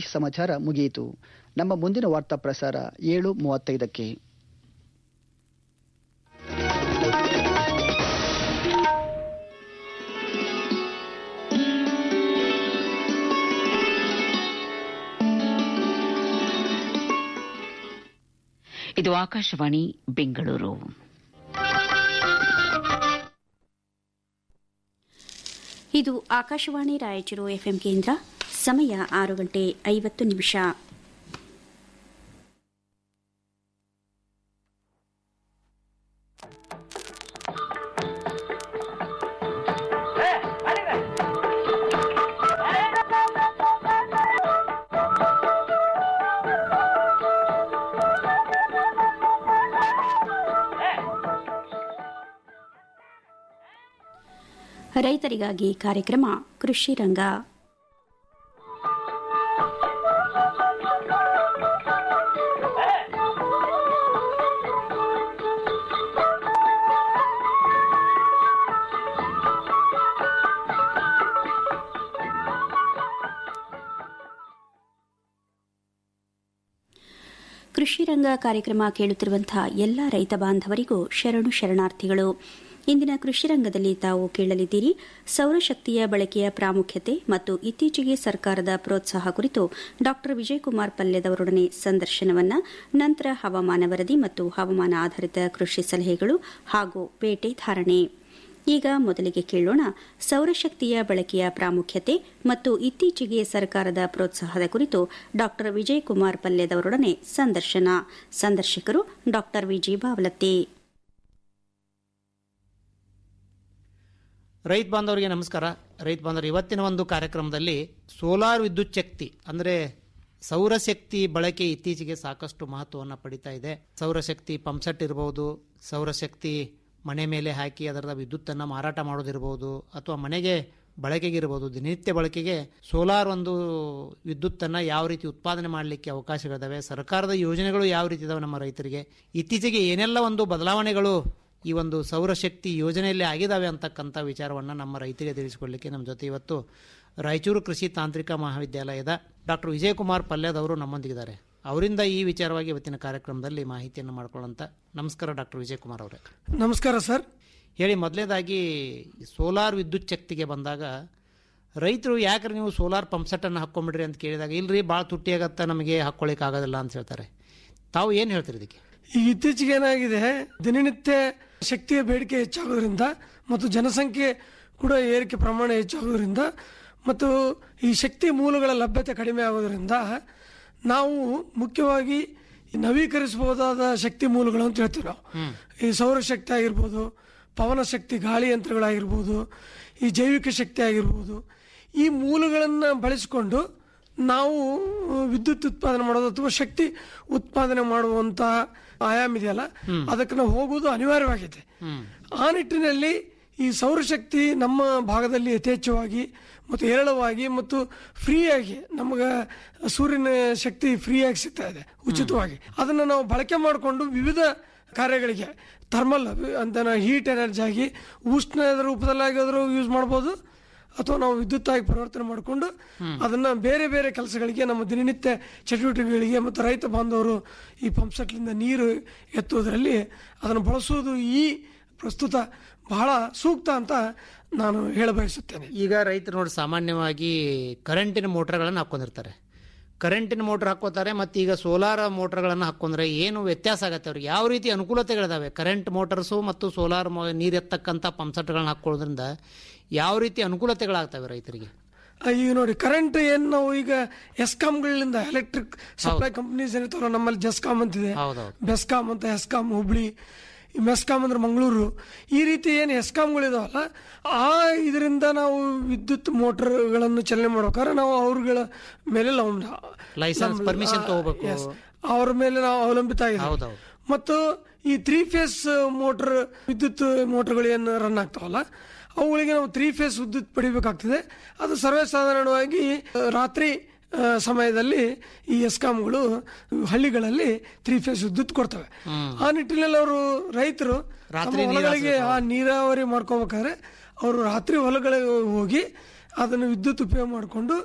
ಪ್ರದೇಶ ಸಮಾಚಾರ ಮುಗಿಯಿತು ನಮ್ಮ ಮುಂದಿನ ವಾರ್ತಾ ಪ್ರಸಾರ ಏಳು ಮೂವತ್ತೈದಕ್ಕೆ ಇದು ಆಕಾಶವಾಣಿ ಬೆಂಗಳೂರು ಇದು ಆಕಾಶವಾಣಿ ರಾಯಚೂರು ಎಫ್ಎಂ ಕೇಂದ್ರ ಸಮಯ ಆರು ಗಂಟೆ ಐವತ್ತು ನಿಮಿಷ ರೈತರಿಗಾಗಿ ಕಾರ್ಯಕ್ರಮ ಕೃಷಿ ರಂಗ ಕೃಷಿ ರಂಗ ಕಾರ್ಯಕ್ರಮ ಕೇಳುತ್ತಿರುವಂತಹ ಎಲ್ಲ ರೈತ ಬಾಂಧವರಿಗೂ ಶರಣು ಶರಣಾರ್ಥಿಗಳು ಇಂದಿನ ಕೃಷಿ ರಂಗದಲ್ಲಿ ತಾವು ಕೇಳಲಿದ್ದೀರಿ ಸೌರಶಕ್ತಿಯ ಬಳಕೆಯ ಪ್ರಾಮುಖ್ಯತೆ ಮತ್ತು ಇತ್ತೀಚೆಗೆ ಸರ್ಕಾರದ ಪ್ರೋತ್ಸಾಹ ಕುರಿತು ಡಾ ವಿಜಯಕುಮಾರ್ ಪಲ್ಯದವರೊಡನೆ ಸಂದರ್ಶನವನ್ನ ನಂತರ ಹವಾಮಾನ ವರದಿ ಮತ್ತು ಹವಾಮಾನ ಆಧಾರಿತ ಕೃಷಿ ಸಲಹೆಗಳು ಹಾಗೂ ಪೇಟೆ ಧಾರಣೆ ಈಗ ಮೊದಲಿಗೆ ಕೇಳೋಣ ಸೌರಶಕ್ತಿಯ ಬಳಕೆಯ ಪ್ರಾಮುಖ್ಯತೆ ಮತ್ತು ಇತ್ತೀಚೆಗೆ ಸರ್ಕಾರದ ಪ್ರೋತ್ಸಾಹದ ಕುರಿತು ಡಾ ವಿಜಯಕುಮಾರ್ ಪಲ್ಯದವರೊಡನೆ ಸಂದರ್ಶನ ಸಂದರ್ಶಕರು ಡಾ ವಿಜಿ ಬಾವಲತ್ತಿ ರೈತ ಬಾಂಧವರಿಗೆ ನಮಸ್ಕಾರ ರೈತ ಬಾಂಧವರು ಇವತ್ತಿನ ಒಂದು ಕಾರ್ಯಕ್ರಮದಲ್ಲಿ ಸೋಲಾರ್ ವಿದ್ಯುತ್ ಶಕ್ತಿ ಅಂದರೆ ಸೌರಶಕ್ತಿ ಬಳಕೆ ಇತ್ತೀಚೆಗೆ ಸಾಕಷ್ಟು ಮಹತ್ವವನ್ನು ಪಡಿತಾ ಇದೆ ಸೌರಶಕ್ತಿ ಪಂಪ್ಸೆಟ್ ಇರಬಹುದು ಸೌರಶಕ್ತಿ ಮನೆ ಮೇಲೆ ಹಾಕಿ ಅದರ ವಿದ್ಯುತ್ತನ್ನು ಮಾರಾಟ ಮಾಡೋದಿರ್ಬೋದು ಅಥವಾ ಮನೆಗೆ ಬಳಕೆಗಿರ್ಬೋದು ದಿನನಿತ್ಯ ಬಳಕೆಗೆ ಸೋಲಾರ್ ಒಂದು ವಿದ್ಯುತ್ತನ್ನು ಯಾವ ರೀತಿ ಉತ್ಪಾದನೆ ಮಾಡಲಿಕ್ಕೆ ಅವಕಾಶಗಳಿದಾವೆ ಸರ್ಕಾರದ ಯೋಜನೆಗಳು ಯಾವ ರೀತಿ ಇದಾವೆ ನಮ್ಮ ರೈತರಿಗೆ ಇತ್ತೀಚೆಗೆ ಏನೆಲ್ಲ ಒಂದು ಬದಲಾವಣೆಗಳು ಈ ಒಂದು ಸೌರಶಕ್ತಿ ಯೋಜನೆಯಲ್ಲಿ ಆಗಿದ್ದಾವೆ ಅಂತಕ್ಕಂಥ ವಿಚಾರವನ್ನು ನಮ್ಮ ರೈತರಿಗೆ ತಿಳಿಸಿಕೊಳ್ಳಲಿಕ್ಕೆ ನಮ್ಮ ಜೊತೆ ಇವತ್ತು ರಾಯಚೂರು ಕೃಷಿ ತಾಂತ್ರಿಕ ಮಹಾವಿದ್ಯಾಲಯದ ಡಾಕ್ಟರ್ ವಿಜಯಕುಮಾರ್ ಪಲ್ಯದವರು ನಮ್ಮೊಂದಿಗಿದ್ದಾರೆ ಅವರಿಂದ ಈ ವಿಚಾರವಾಗಿ ಇವತ್ತಿನ ಕಾರ್ಯಕ್ರಮದಲ್ಲಿ ಮಾಹಿತಿಯನ್ನು ಮಾಡ್ಕೊಳ್ಳೋಂಥ ನಮಸ್ಕಾರ ಡಾಕ್ಟರ್ ವಿಜಯಕುಮಾರ್ ಅವರೇ ನಮಸ್ಕಾರ ಸರ್ ಹೇಳಿ ಮೊದಲನೇದಾಗಿ ಸೋಲಾರ್ ವಿದ್ಯುತ್ ಶಕ್ತಿಗೆ ಬಂದಾಗ ರೈತರು ಯಾಕ್ರೆ ನೀವು ಸೋಲಾರ್ ಪಂಪ್ಸೆಟ್ಟನ್ನು ಹಾಕ್ಕೊಂಬಿಡ್ರಿ ಅಂತ ಕೇಳಿದಾಗ ಇಲ್ರಿ ಭಾಳ ತುಟ್ಟಿಯಾಗತ್ತ ನಮಗೆ ಹಾಕ್ಕೊಳ್ಳಿಕ್ಕೆ ಆಗೋದಿಲ್ಲ ಅಂತ ಹೇಳ್ತಾರೆ ತಾವು ಏನು ಹೇಳ್ತೀರಿ ಇದಕ್ಕೆ ಈಗ ಇತ್ತೀಚೆಗೆ ಏನಾಗಿದೆ ದಿನನಿತ್ಯ ಶಕ್ತಿಯ ಬೇಡಿಕೆ ಹೆಚ್ಚಾಗೋದ್ರಿಂದ ಮತ್ತು ಜನಸಂಖ್ಯೆ ಕೂಡ ಏರಿಕೆ ಪ್ರಮಾಣ ಹೆಚ್ಚಾಗೋದ್ರಿಂದ ಮತ್ತು ಈ ಶಕ್ತಿ ಮೂಲಗಳ ಲಭ್ಯತೆ ಕಡಿಮೆ ಆಗೋದ್ರಿಂದ ನಾವು ಮುಖ್ಯವಾಗಿ ಈ ನವೀಕರಿಸಬಹುದಾದ ಶಕ್ತಿ ಮೂಲಗಳು ಅಂತ ಹೇಳ್ತೀವಿ ನಾವು ಈ ಸೌರಶಕ್ತಿ ಆಗಿರ್ಬೋದು ಪವನ ಶಕ್ತಿ ಗಾಳಿ ಯಂತ್ರಗಳಾಗಿರ್ಬೋದು ಈ ಜೈವಿಕ ಶಕ್ತಿ ಆಗಿರ್ಬೋದು ಈ ಮೂಲಗಳನ್ನು ಬಳಸಿಕೊಂಡು ನಾವು ವಿದ್ಯುತ್ ಉತ್ಪಾದನೆ ಮಾಡೋದು ಅಥವಾ ಶಕ್ತಿ ಉತ್ಪಾದನೆ ಮಾಡುವಂತ ಆಯಾಮ ಇದೆಯಲ್ಲ ಅದಕ್ಕೆ ನಾವು ಹೋಗುವುದು ಅನಿವಾರ್ಯವಾಗಿದೆ ಆ ನಿಟ್ಟಿನಲ್ಲಿ ಈ ಸೌರಶಕ್ತಿ ನಮ್ಮ ಭಾಗದಲ್ಲಿ ಯಥೇಚ್ಛವಾಗಿ ಮತ್ತು ಹೇರಳವಾಗಿ ಮತ್ತು ಫ್ರೀಯಾಗಿ ನಮಗೆ ಸೂರ್ಯನ ಶಕ್ತಿ ಫ್ರೀಯಾಗಿ ಸಿಗ್ತಾ ಇದೆ ಉಚಿತವಾಗಿ ಅದನ್ನು ನಾವು ಬಳಕೆ ಮಾಡಿಕೊಂಡು ವಿವಿಧ ಕಾರ್ಯಗಳಿಗೆ ಥರ್ಮಲ್ ಅಂತ ಹೀಟ್ ಎನರ್ಜಿ ಆಗಿ ಉಷ್ಣದ ರೂಪದಲ್ಲಾಗಾದರೂ ಯೂಸ್ ಮಾಡ್ಬೋದು ಅಥವಾ ನಾವು ವಿದ್ಯುತ್ ಆಗಿ ಪರಿವರ್ತನೆ ಮಾಡಿಕೊಂಡು ಅದನ್ನ ಬೇರೆ ಬೇರೆ ಕೆಲಸಗಳಿಗೆ ನಮ್ಮ ದಿನನಿತ್ಯ ಚಟುವಟಿಕೆಗಳಿಗೆ ಮತ್ತು ರೈತ ಬಾಂಧವರು ಈ ಪಂಪ್ಸೆಟ್ಲಿಂದ ನೀರು ಎತ್ತುವುದರಲ್ಲಿ ಅದನ್ನು ಬಳಸುವುದು ಈ ಪ್ರಸ್ತುತ ಬಹಳ ಸೂಕ್ತ ಅಂತ ನಾನು ಹೇಳಬಯಸುತ್ತೇನೆ ಈಗ ರೈತರು ನೋಡಿ ಸಾಮಾನ್ಯವಾಗಿ ಕರೆಂಟಿನ ಮೋಟರ್ಗಳನ್ನು ಹಾಕ್ಕೊಂಡಿರ್ತಾರೆ ಕರೆಂಟಿನ ಮೋಟರ್ ಹಾಕೋತಾರೆ ಮತ್ತು ಈಗ ಸೋಲಾರ್ ಮೋಟರ್ಗಳನ್ನು ಹಾಕೊಂಡ್ರೆ ಏನು ವ್ಯತ್ಯಾಸ ಆಗುತ್ತೆ ಅವ್ರಿಗೆ ಯಾವ ರೀತಿ ಅನುಕೂಲತೆಗಳಿದಾವೆ ಕರೆಂಟ್ ಮೋಟರ್ಸು ಮತ್ತು ಸೋಲಾರ್ ನೀರು ಎತ್ತಕ್ಕಂಥ ಪಂಪ್ಸೆಟ್ಗಳನ್ನ ಹಾಕೊಳ್ಳೋದ್ರಿಂದ ಯಾವ ರೀತಿ ಅನುಕೂಲತೆಗಳಾಗ್ತವೆ ರೈತರಿಗೆ ಆ, ಈಗ ನೋಡಿ ಕರೆಂಟ್ ಏನು ನಾವು ಈಗ ಎಸ್ಕಾಮ್ಗಳಿಂದ ಎಲೆಕ್ಟ್ರಿಕ್ ಸಪ್ಲೈ ಕಂಪನೀಸ್ ಏನಿರ್ತಾವಲ್ಲ ನಮ್ಮಲ್ಲಿ ಜಸ್ಕಾಮ್ ಅಂತಿದೆ ಹೌದೌದು ಬೆಸ್ಕಾಮ್ ಅಂತ ಎಸ್ಕಾಮ್ ಹುಬ್ಳಿ ಈ ಮೆಸ್ಕಾಮ್ ಅಂದ್ರೆ ಮಂಗಳೂರು ಈ ರೀತಿ ಏನು ಎಸ್ಕಾಮ್ಗಳಿದಾವಲ್ಲ ಆ ಇದರಿಂದ ನಾವು ವಿದ್ಯುತ್ ಮೋಟರ್ಗಳನ್ನು ಚಲನೆ ಮಾಡ್ಬೇಕಾದ್ರೆ ನಾವು ಅವ್ರಗಳ ಮೇಲೆ ನಾವು ಲೈಸೆನ್ಸ್ ನಮ್ಮ- ಪರ್ಮಿಷನ್ ಆ, ತಗೋಬೇಕು yes. ಅವ್ರ ಮೇಲೆ ನಾವು ಅವಲಂಬಿತ ಆಗಿದೆ ಹೌದೌದು ಮತ್ತು ಈ ತ್ರೀ ಫೇಸ್ ಮೋಟರ್ ವಿದ್ಯುತ್ ಮೋಟರ್ಗಳು ಏನು ರನ್ ಆಗ್ತಾವಲ್ಲ ಅವುಗಳಿಗೆ ನಾವು ತ್ರೀ ಫೇಸ್ ವಿದ್ಯುತ್ ಪಡಿಬೇಕಾಗ್ತದೆ ಅದು ಸರ್ವೇ ಸಾಧಾರಣವಾಗಿ ಆ, ರಾತ್ರಿ ಆ, ಸಮಯದಲ್ಲಿ ಈ ಎಸ್ಕಾಮ್ಗಳು ಹಳ್ಳಿಗಳಲ್ಲಿ ತ್ರೀ ಫೇಸ್ ವಿದ್ಯುತ್ ಕೊಡ್ತವೆ ಆ ನಿಟ್ಟಿನಲ್ಲಿ ಅವರು ರೈತರು ರಾತ್ರಿ ತಮ್ಮ ಹೊಲಗಳಿಗೆ ಆ ನೀರಾವರಿ ಮಾಡ್ಕೋಬೇಕಾದ್ರೆ ಅವರು ರಾತ್ರಿ ಹೊಲಗಳಿಗೆ ಹೋಗಿ ಅದನ್ನು ವಿದ್ಯುತ್ ಉಪಯೋಗ ಮಾಡಿಕೊಂಡು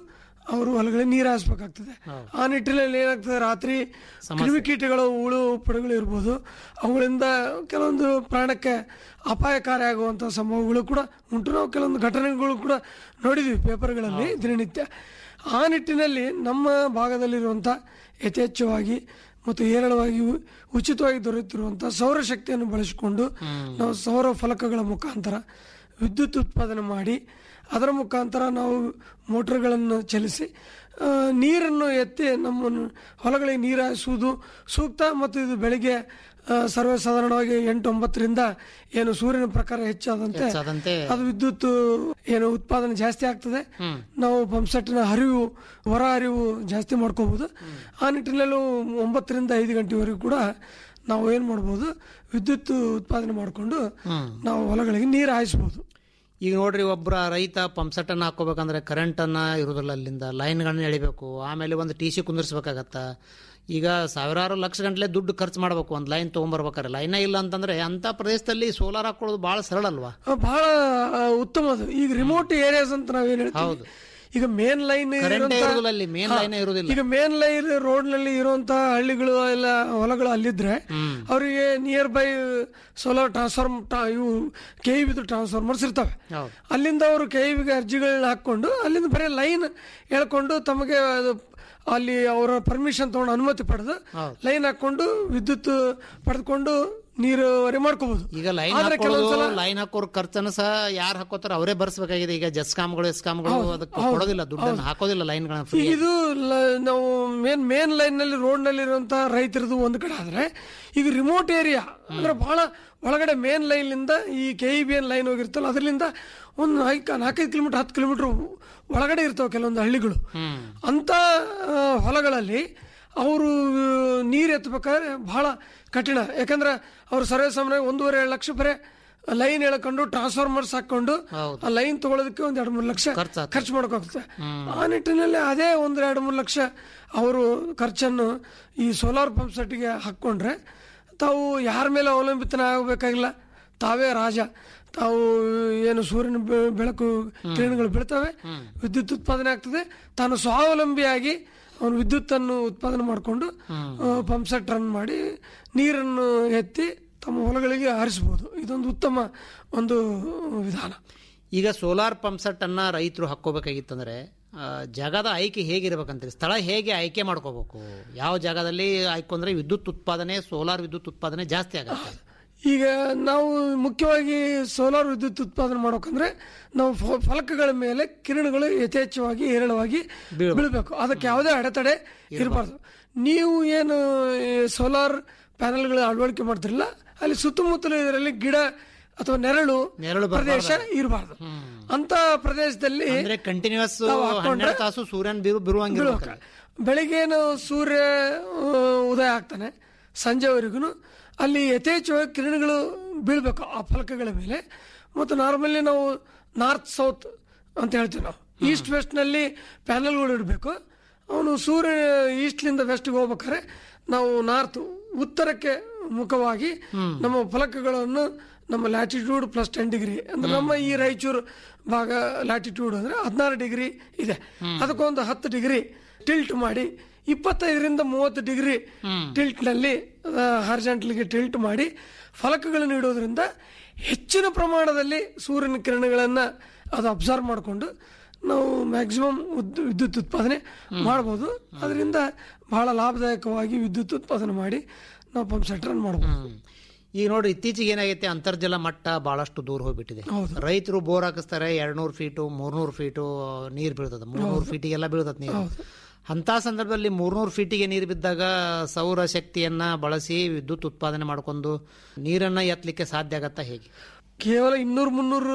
ಅವರು ಹೊಲಗಳಿಗೆ ನೀರು ಹಾಯಿಸ್ಬೇಕಾಗ್ತದೆ ಆ ನಿಟ್ಟಿನಲ್ಲಿ ಏನಾಗ್ತದೆ ರಾತ್ರಿ ಕ್ರಿಮಿಕೀಟಗಳು ಹುಳು ಪುಡಗಳು ಇರ್ಬೋದು ಅವುಗಳಿಂದ ಕೆಲವೊಂದು ಪ್ರಾಣಕ್ಕೆ ಅಪಾಯಕಾರಿ ಆಗುವಂಥ ಸಂಭವಗಳು ಕೂಡ ಉಂಟು ನಾವು ಕೆಲವೊಂದು ಘಟನೆಗಳು ಕೂಡ ನೋಡಿದ್ವಿ ಪೇಪರ್ಗಳಲ್ಲಿ ದಿನನಿತ್ಯ ಆ ನಿಟ್ಟಿನಲ್ಲಿ ನಮ್ಮ ಭಾಗದಲ್ಲಿರುವಂಥ ಯಥೇಚ್ಛವಾಗಿ ಮತ್ತು ಹೇರಳವಾಗಿ ಉ- ಉಚಿತವಾಗಿ ದೊರೆಯುತ್ತಿರುವಂಥ ಸೌರಶಕ್ತಿಯನ್ನು ಬಳಸಿಕೊಂಡು ನಾವು ಸೌರ ಫಲಕಗಳ ಮುಖಾಂತರ ವಿದ್ಯುತ್ ಉತ್ಪಾದನೆ ಮಾಡಿ ಅದರ ಮುಖಾಂತರ ನಾವು ಮೋಟರ್ಗಳನ್ನು ಚಲಿಸಿ ಆ, ನೀರನ್ನು ಎತ್ತಿ ನಮ್ಮ ಹೊಲಗಳಿಗೆ ನೀರು ಹಾಯಿಸುವುದು ಸೂಕ್ತ ಮತ್ತು ಇದು ಬೆಳಿಗ್ಗೆ ಆ, ಸರ್ವೇ ಸಾಧಾರಣವಾಗಿ ಎಂಟು ಒಂಬತ್ತರಿಂದ ಏನು ಸೂರ್ಯನ ಪ್ರಕಾರ ಹೆಚ್ಚಾದಂತೆ ಹೆಚ್ಚಾದಂತೆ ಅದು ವಿದ್ಯುತ್ ಏನು ಉತ್ಪಾದನೆ ಜಾಸ್ತಿ ಆಗ್ತದೆ ನಾವು ಪಂಪ್ಸೆಟ್ನ ಹರಿವು ಹೊರ ಹರಿವು ಜಾಸ್ತಿ ಮಾಡ್ಕೋಬಹುದು ಆ ನಿಟ್ಟಿನಲ್ಲೂ ಒಂಬತ್ತರಿಂದ ಐದು ಗಂಟೆವರೆಗೂ ಕೂಡ ನಾವು ಏನು ಮಾಡ್ಬೋದು ವಿದ್ಯುತ್ ಉತ್ಪಾದನೆ ಮಾಡಿಕೊಂಡು ನಾವು ಹೊಲಗಳಿಗೆ ನೀರು ಹಾಯಿಸ್ಬೋದು ಈಗ ನೋಡ್ರಿ ಒಬ್ಬರ ರೈತ ಪಂಪ್ಸೆಟ್ ಅನ್ನ ಹಾಕೋಬೇಕಂದ್ರೆ ಕರೆಂಟ್ ಅನ್ನ ಇರುದಿಲ್ಲ ಅಲ್ಲಿಂದ ಲೈನ್ಗಳನ್ನ ಎಳಿಬೇಕು ಆಮೇಲೆ ಒಂದು ಟಿ ಸಿ ಕುಂದಿರ್ಸ್ಬೇಕಾಗತ್ತ ಈಗ ಸಾವಿರಾರು ಲಕ್ಷ ಗಂಟ್ಲೆ ದುಡ್ಡು ಖರ್ಚು ಮಾಡ್ಬೇಕು ಒಂದು ಲೈನ್ ತೊಗೊಂಬರ್ಬೇಕಾದ್ರೆ ಲೈನೇ ಇಲ್ಲ ಅಂತಂದ್ರೆ ಅಂತ ಪ್ರದೇಶದಲ್ಲಿ ಸೋಲಾರ್ ಹಾಕೊಳ್ಳೋದು ಬಹಳ ಸರಳ ಅಲ್ವಾ ಆ, ಬಹಳ ಆ, ಉತ್ತಮ ಅದು ಈಗ ರಿಮೋಟ್ ಏರಿಯಾಸ್ ಅಂತ ನಾವೇನು ಹೇಳ್ತೀವಿ ಈಗ ಮೇನ್ ಲೈನ್ ಕರೆಂಟ್ ಇರುದಿಲ್ಲ ಅಲ್ಲಿ ಮೇನ್ ಲೈನ್ ಇರುದಿಲ್ಲ ಈಗ ಮೇನ್ ಲೈನ್ ರೋಡ್ ನಲ್ಲಿ ಇರುವಂತಹ ಹಳ್ಳಿಗಳು ಎಲ್ಲ ಹೊಲಗಳು ಅಲ್ಲಿದ್ರೆ ಅವರಿಗೆ ನಿಯರ್ ಬೈ ಸೋಲಾರ್ ಟ್ರಾನ್ಸ್ಫಾರ್ಮ್ ಇವು ಕೆ ವಿದು ಟ್ರಾನ್ಸ್ಫಾರ್ಮರ್ಸ್ ಇರ್ತವೆ ಹೌದು. ಅಲ್ಲಿಂದ ಅವರು ಕೆ ವಿಗೆ ಅರ್ಜಿಗಳನ್ನ ಹಾಕೊಂಡು ಅಲ್ಲಿಂದ ಬರೀ ಲೈನ್ ಹೇಳ್ಕೊಂಡು ತಮಗೆ ಅದು ಅಲ್ಲಿ ಅವರ ಪರ್ಮಿಷನ್ ತಗೊಂಡು ಅನುಮತಿ ಪಡೆದು ಲೈನ್ ಹಾಕೊಂಡು ವಿದ್ಯುತ್ ಪಡೆದುಕೊಂಡು ನೀರುವರಿ ಮಾಡ್ಕೋಬಹುದು ಈಗ ಲೈನ್ ಆದ್ರೆ ಹಾಕೊಳ್ಳೋದು ಕೆಲವೊಂದ್ಸಲ ಲೈನ್ ಹಾಕೋರ್ ಖರ್ಚನ್ನು ಸಹ ಯಾರು ಹಾಕೋತಾರ ಅವರೇ ಭರಿಸಬೇಕಾಗಿದೆ ಈಗ ಜಸ್ಕಾಮ್ಗಳು ಎಸ್ಕಾಮ್ಗಳು ಅದಕ್ಕೆ ಕೊಡೋದಿಲ್ಲ ದುಡ್ಡನ್ನು ಹಾಕೋದಿಲ್ಲ ಲೈನ್ಗಳನ್ನ ಫ್ರೀ ಈಗ ಇದು ಲ- ನಾವು ಮೇನ್ ಮೇನ್ ಲೈನ್ ನಲ್ಲಿ ರೋಡ್ ನಲ್ಲಿ ಇರುವಂತಹ ರೈತರದು ಒಂದು ಕಡೆ ಆದ್ರೆ ಈಗ ರಿಮೋಟ್ ಏರಿಯಾ ಅಂದ್ರೆ ಬಹಳ ಒಳಗಡೆ ಮೇನ್ ಲೈನ್ ಲಿಂದ ಈ ಕೆ ಇ ಬಿ ಎನ್ ಲೈನ್ ಹೋಗಿರ್ತಲ್ಲ ಅದರಿಂದ ಒಂದು ಐಕ ನಾಲ್ಕೈದು ಕಿಲೋಮೀಟರ್ ಹತ್ತು ಕಿಲೋಮೀಟರ್ ಒಳಗಡೆ ಇರ್ತವೆ ಕೆಲವೊಂದು ಹಳ್ಳಿಗಳು ಅಂತ ಆ, ಹೊಲಗಳಲ್ಲಿ ಅವರು ನೀರು ಎತ್ತಬೇಕಾದ್ರೆ ಬಹಳ ಕಠಿಣ ಯಾಕಂದ್ರೆ ಅವ್ರು ಸರ್ವೇ ಸಾಮಾನ್ಯ ಒಂದೂವರೆ ಎರಡು ಲಕ್ಷ ಬರೇ ಲೈನ್ ಎಳ್ಕೊಂಡು ಟ್ರಾನ್ಸ್ಫಾರ್ಮರ್ಸ್ ಹಾಕೊಂಡು ಆ ಲೈನ್ ತಗೊಳ್ಳೋದಕ್ಕೆ ಒಂದ್ ಎರಡು ಮೂರು ಲಕ್ಷ ಖರ್ಚಾಗ್ತದೆ. ಖರ್ಚು ಮಾಡ್ಕೋಗ್ತದೆ ಆ ನಿಟ್ಟಿನಲ್ಲಿ ಅದೇ ಒಂದ್ ಎರಡು ಮೂರು ಲಕ್ಷ ಅವರು ಖರ್ಚನ್ನು ಈ ಸೋಲಾರ್ ಪಂಪ್ ಸೆಟ್ಗೆ ಹಾಕ್ಕೊಂಡ್ರೆ ತಾವು ಯಾರ ಮೇಲೆ ಅವಲಂಬಿತನ ಆಗಬೇಕಾಗಿಲ್ಲ ತಾವೇ ರಾಜ ತಾವು ಏನು ಸೂರ್ಯನ ಬೆ- ಬೆಳಕು ಕಿರಣಗಳು ಬೀಳ್ತವೆ ವಿದ್ಯುತ್ ಉತ್ಪಾದನೆ ಆಗ್ತದೆ ತಾನು ಸ್ವಾವಲಂಬಿಯಾಗಿ ಅವನು ವಿದ್ಯುತ್ತನ್ನು ಉತ್ಪಾದನೆ ಮಾಡಿಕೊಂಡು ಪಂಪ್ ಸೆಟ್ ರನ್ ಮಾಡಿ ನೀರನ್ನು ಎತ್ತಿ ತಮ್ಮ ಹೊಲಗಳಿಗೆ ಹಾರಿಸಬಹುದು ಇದೊಂದು ಉತ್ತಮ ಒಂದು ವಿಧಾನ ಈಗ ಸೋಲಾರ್ ಪಂಪ್ ಸೆಟ್ ಅನ್ನ ರೈತರು ಹಾಕೋಬೇಕಾಗಿತ್ತಂದ್ರೆ ಆ, ಜಾಗದ ಆಯ್ಕೆ ಹೇಗಿರ್ಬೇಕಂತೀರಿ ಸ್ಥಳ ಹೇಗೆ ಆಯ್ಕೆ ಮಾಡ್ಕೋಬೇಕು ಯಾವ ಜಾಗದಲ್ಲಿ ಆಯ್ಕೊಂಡ್ರೆ ವಿದ್ಯುತ್ ಉತ್ಪಾದನೆ ಸೋಲಾರ್ ವಿದ್ಯುತ್ ಉತ್ಪಾದನೆ ಜಾಸ್ತಿ ಆಗುತ್ತೆ ಈಗ ನಾವು ಮುಖ್ಯವಾಗಿ ಸೋಲಾರ್ ವಿದ್ಯುತ್ ಉತ್ಪಾದನೆ ಮಾಡೋಕಂದ್ರೆ ನಾವು ಫ- ಫಲಕಗಳ ಮೇಲೆ ಕಿರಣಗಳು ಯಥೇಚ್ಛವಾಗಿ ಹೇರಳವಾಗಿ ಬೀಳಬೇಕು ಅದಕ್ಕೆ ಯಾವುದೇ ಅಡೆತಡೆ ಇರಬಾರ್ದು ನೀವು ಏನು ಸೋಲಾರ್ ಪ್ಯಾನೆಲ್ಗಳ ಅಳವಡಿಕೆ ಮಾಡ್ತಿರಲ್ಲ ಅಲ್ಲಿ ಸುತ್ತಮುತ್ತಲು ಇದರಲ್ಲಿ ಗಿಡ ಅಥವಾ ನೆರಳು ನೆರಳು ಪ್ರದೇಶ ಇರಬಾರ್ದು ಅಂತ ಪ್ರದೇಶದಲ್ಲಿ ಅಂದ್ರೆ ಕಂಟಿನ್ಯೂಸ್ ನಾವು ಹಾಕೊಂಡ್ರೆ- ಹನ್ನೆರಡು ತಾಸು ಸೂರ್ಯನ ಬಿರು ಬಿರುವಂಗಿರ್ಬೇಕು ಬೆಳಿಗ್ಗೆನು ಸೂರ್ಯ ಆ, ಉದಯ ಆಗ್ತಾನೆ ಸಂಜೆವರೆಗೂ ಅಲ್ಲಿ ಯಥೇಚ್ಛವಾಗಿ ಕಿರಣಗಳು ಬೀಳ್ಬೇಕು ಆ ಫಲಕಗಳ ಮೇಲೆ ಮತ್ತು ನಾರ್ಮಲಿ ನಾವು ನಾರ್ತ್ ಸೌತ್ ಅಂತ ಹೇಳ್ತೀವಿ ನಾವು ಈಸ್ಟ್ ವೆಸ್ಟ್ ನಲ್ಲಿ ಪ್ಯಾನಲ್ಗಳು ಇಡಬೇಕು ಅವನು ಸೂರ್ಯ ಈಸ್ಟ್ಲಿಂದ ವೆಸ್ಟ್ಗೆ ಹೋಗ್ಬೇಕಾದ್ರೆ ನಾವು ನಾರ್ತ್ ಉತ್ತರಕ್ಕೆ ಮುಖವಾಗಿ ನಮ್ಮ ಫಲಕಗಳನ್ನು ನಮ್ಮ ಲ್ಯಾಟಿಟ್ಯೂಡ್ ಪ್ಲಸ್ ಟೆನ್ ಡಿಗ್ರಿ ಅಂದ್ರೆ ನಮ್ಮ ಈ ರಾಯಚೂರು ಭಾಗ ಲ್ಯಾಟಿಟ್ಯೂಡ್ ಅಂದ್ರೆ ಹದಿನಾರು ಡಿಗ್ರಿ ಇದೆ ಅದಕ್ಕೊಂದು ಹತ್ತು ಡಿಗ್ರಿ ಟಿಲ್ಟ್ ಮಾಡಿ ಇಪ್ಪತ್ತೈದರಿಂದ ಮೂವತ್ತು ಡಿಗ್ರಿ ಟಿಲ್ಟ್ ನಲ್ಲಿ ಹಾರ್ಜೆಂಟ್ಲಿಗೆ ಟಿಲ್ಟ್ ಮಾಡಿ ಫಲಕಗಳನ್ನು ಇಡೋದ್ರಿಂದ ಹೆಚ್ಚಿನ ಪ್ರಮಾಣದಲ್ಲಿ ಸೂರ್ಯನ ಕಿರಣಗಳನ್ನ ಅದು ಅಬ್ಸರ್ವ್ ಮಾಡಿಕೊಂಡು ನಾವು ಮ್ಯಾಕ್ಸಿಮಮ್ ವಿದ್ಯುತ್ ಉತ್ಪಾದನೆ ಮಾಡ್ಬೋದು ಅದರಿಂದ ಬಹಳ ಲಾಭದಾಯಕವಾಗಿ ವಿದ್ಯುತ್ ಉತ್ಪಾದನೆ ಮಾಡಿ ನಾವು ಪಂಪ್ ಸೆಟ್ ರನ್ ಮಾಡ್ಬೋದು ಹ್ಮ್. ಈಗ ನೋಡಿ ಇತ್ತೀಚೆಗೆ ಏನಾಗೈತೆ ಅಂತರ್ಜಲ ಮಟ್ಟ ಬಹಳಷ್ಟು ದೂರ ಹೋಗ್ಬಿಟ್ಟಿದೆ ಹೌದು. ರೈತರು ಬೋರ್ ಹಾಕಿಸ್ತಾರೆ ಎರಡ್ನೂರು ಫೀಟು ಮೂರ್ನೂರು ಫೀಟು ನೀರು ಬೀಳ್ತದೆ ಮೂರ್ನೂರು ಫೀಟಿಗೆಲ್ಲ ಬೀಳ್ತದೆ ನೀರು ಅಂತ ಸಂದರ್ಭದಲ್ಲಿ ಮೂರ್ನೂರು ಫೀಟಿಗೆ ನೀರು ಬಿದ್ದಾಗ ಸೌರ ಶಕ್ತಿಯನ್ನ ಬಳಸಿ ವಿದ್ಯುತ್ ಉತ್ಪಾದನೆ ಮಾಡ್ಕೊಂಡು ನೀರನ್ನ ಎತ್ತಲಿಕ್ಕೆ ಸಾಧ್ಯ ಆಗತ್ತಾ ಹೇಗೆ ಕೇವಲ ಇನ್ನೂರು ಮುನ್ನೂರು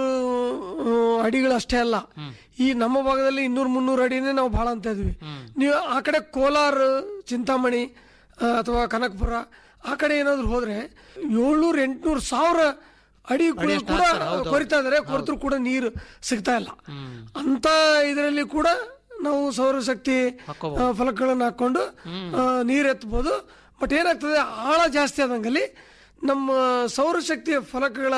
ಅಡಿಗಳು ಅಷ್ಟೇ ಅಲ್ಲ ಈ ನಮ್ಮ ಭಾಗದಲ್ಲಿ ಇನ್ನೂರು ಮುನ್ನೂರು ಅಡಿನೇ ನಾವು ಬಹಳ ಅಂತ ಇದ್ವಿ ನೀವು ಆ ಕಡೆ ಕೋಲಾರ ಚಿಂತಾಮಣಿ ಆ, ಅಥವಾ ಕನಕಪುರ ಆ ಕಡೆ ಏನಾದ್ರು ಹೋದ್ರೆ ಏಳ್ನೂರು ಎಂಟ್ನೂರು ಸಾವಿರ ಅಡಿ ಕೂಡ ಕೂಡ ಕೊರಿತಾ ಇದಾರೆ ಕೊರತರು ಕೂಡ ನೀರು ಸಿಗ್ತಾ ಇಲ್ಲ ಅಂತ ಇದರಲ್ಲಿ ಕೂಡ ನಾವು ಸೌರಶಕ್ತಿ ಆ, ಫಲಕಗಳನ್ನು ಹಾಕೊಂಡು ಆ, ನೀರು ಎತ್ತಬಹುದು ಬಟ್ ಏನಾಗ್ತದೆ ಆಳ ಜಾಸ್ತಿ ಆದಂಗಲ್ಲಿ ನಮ್ಮ ಸೌರಶಕ್ತಿಯ ಫಲಕಗಳ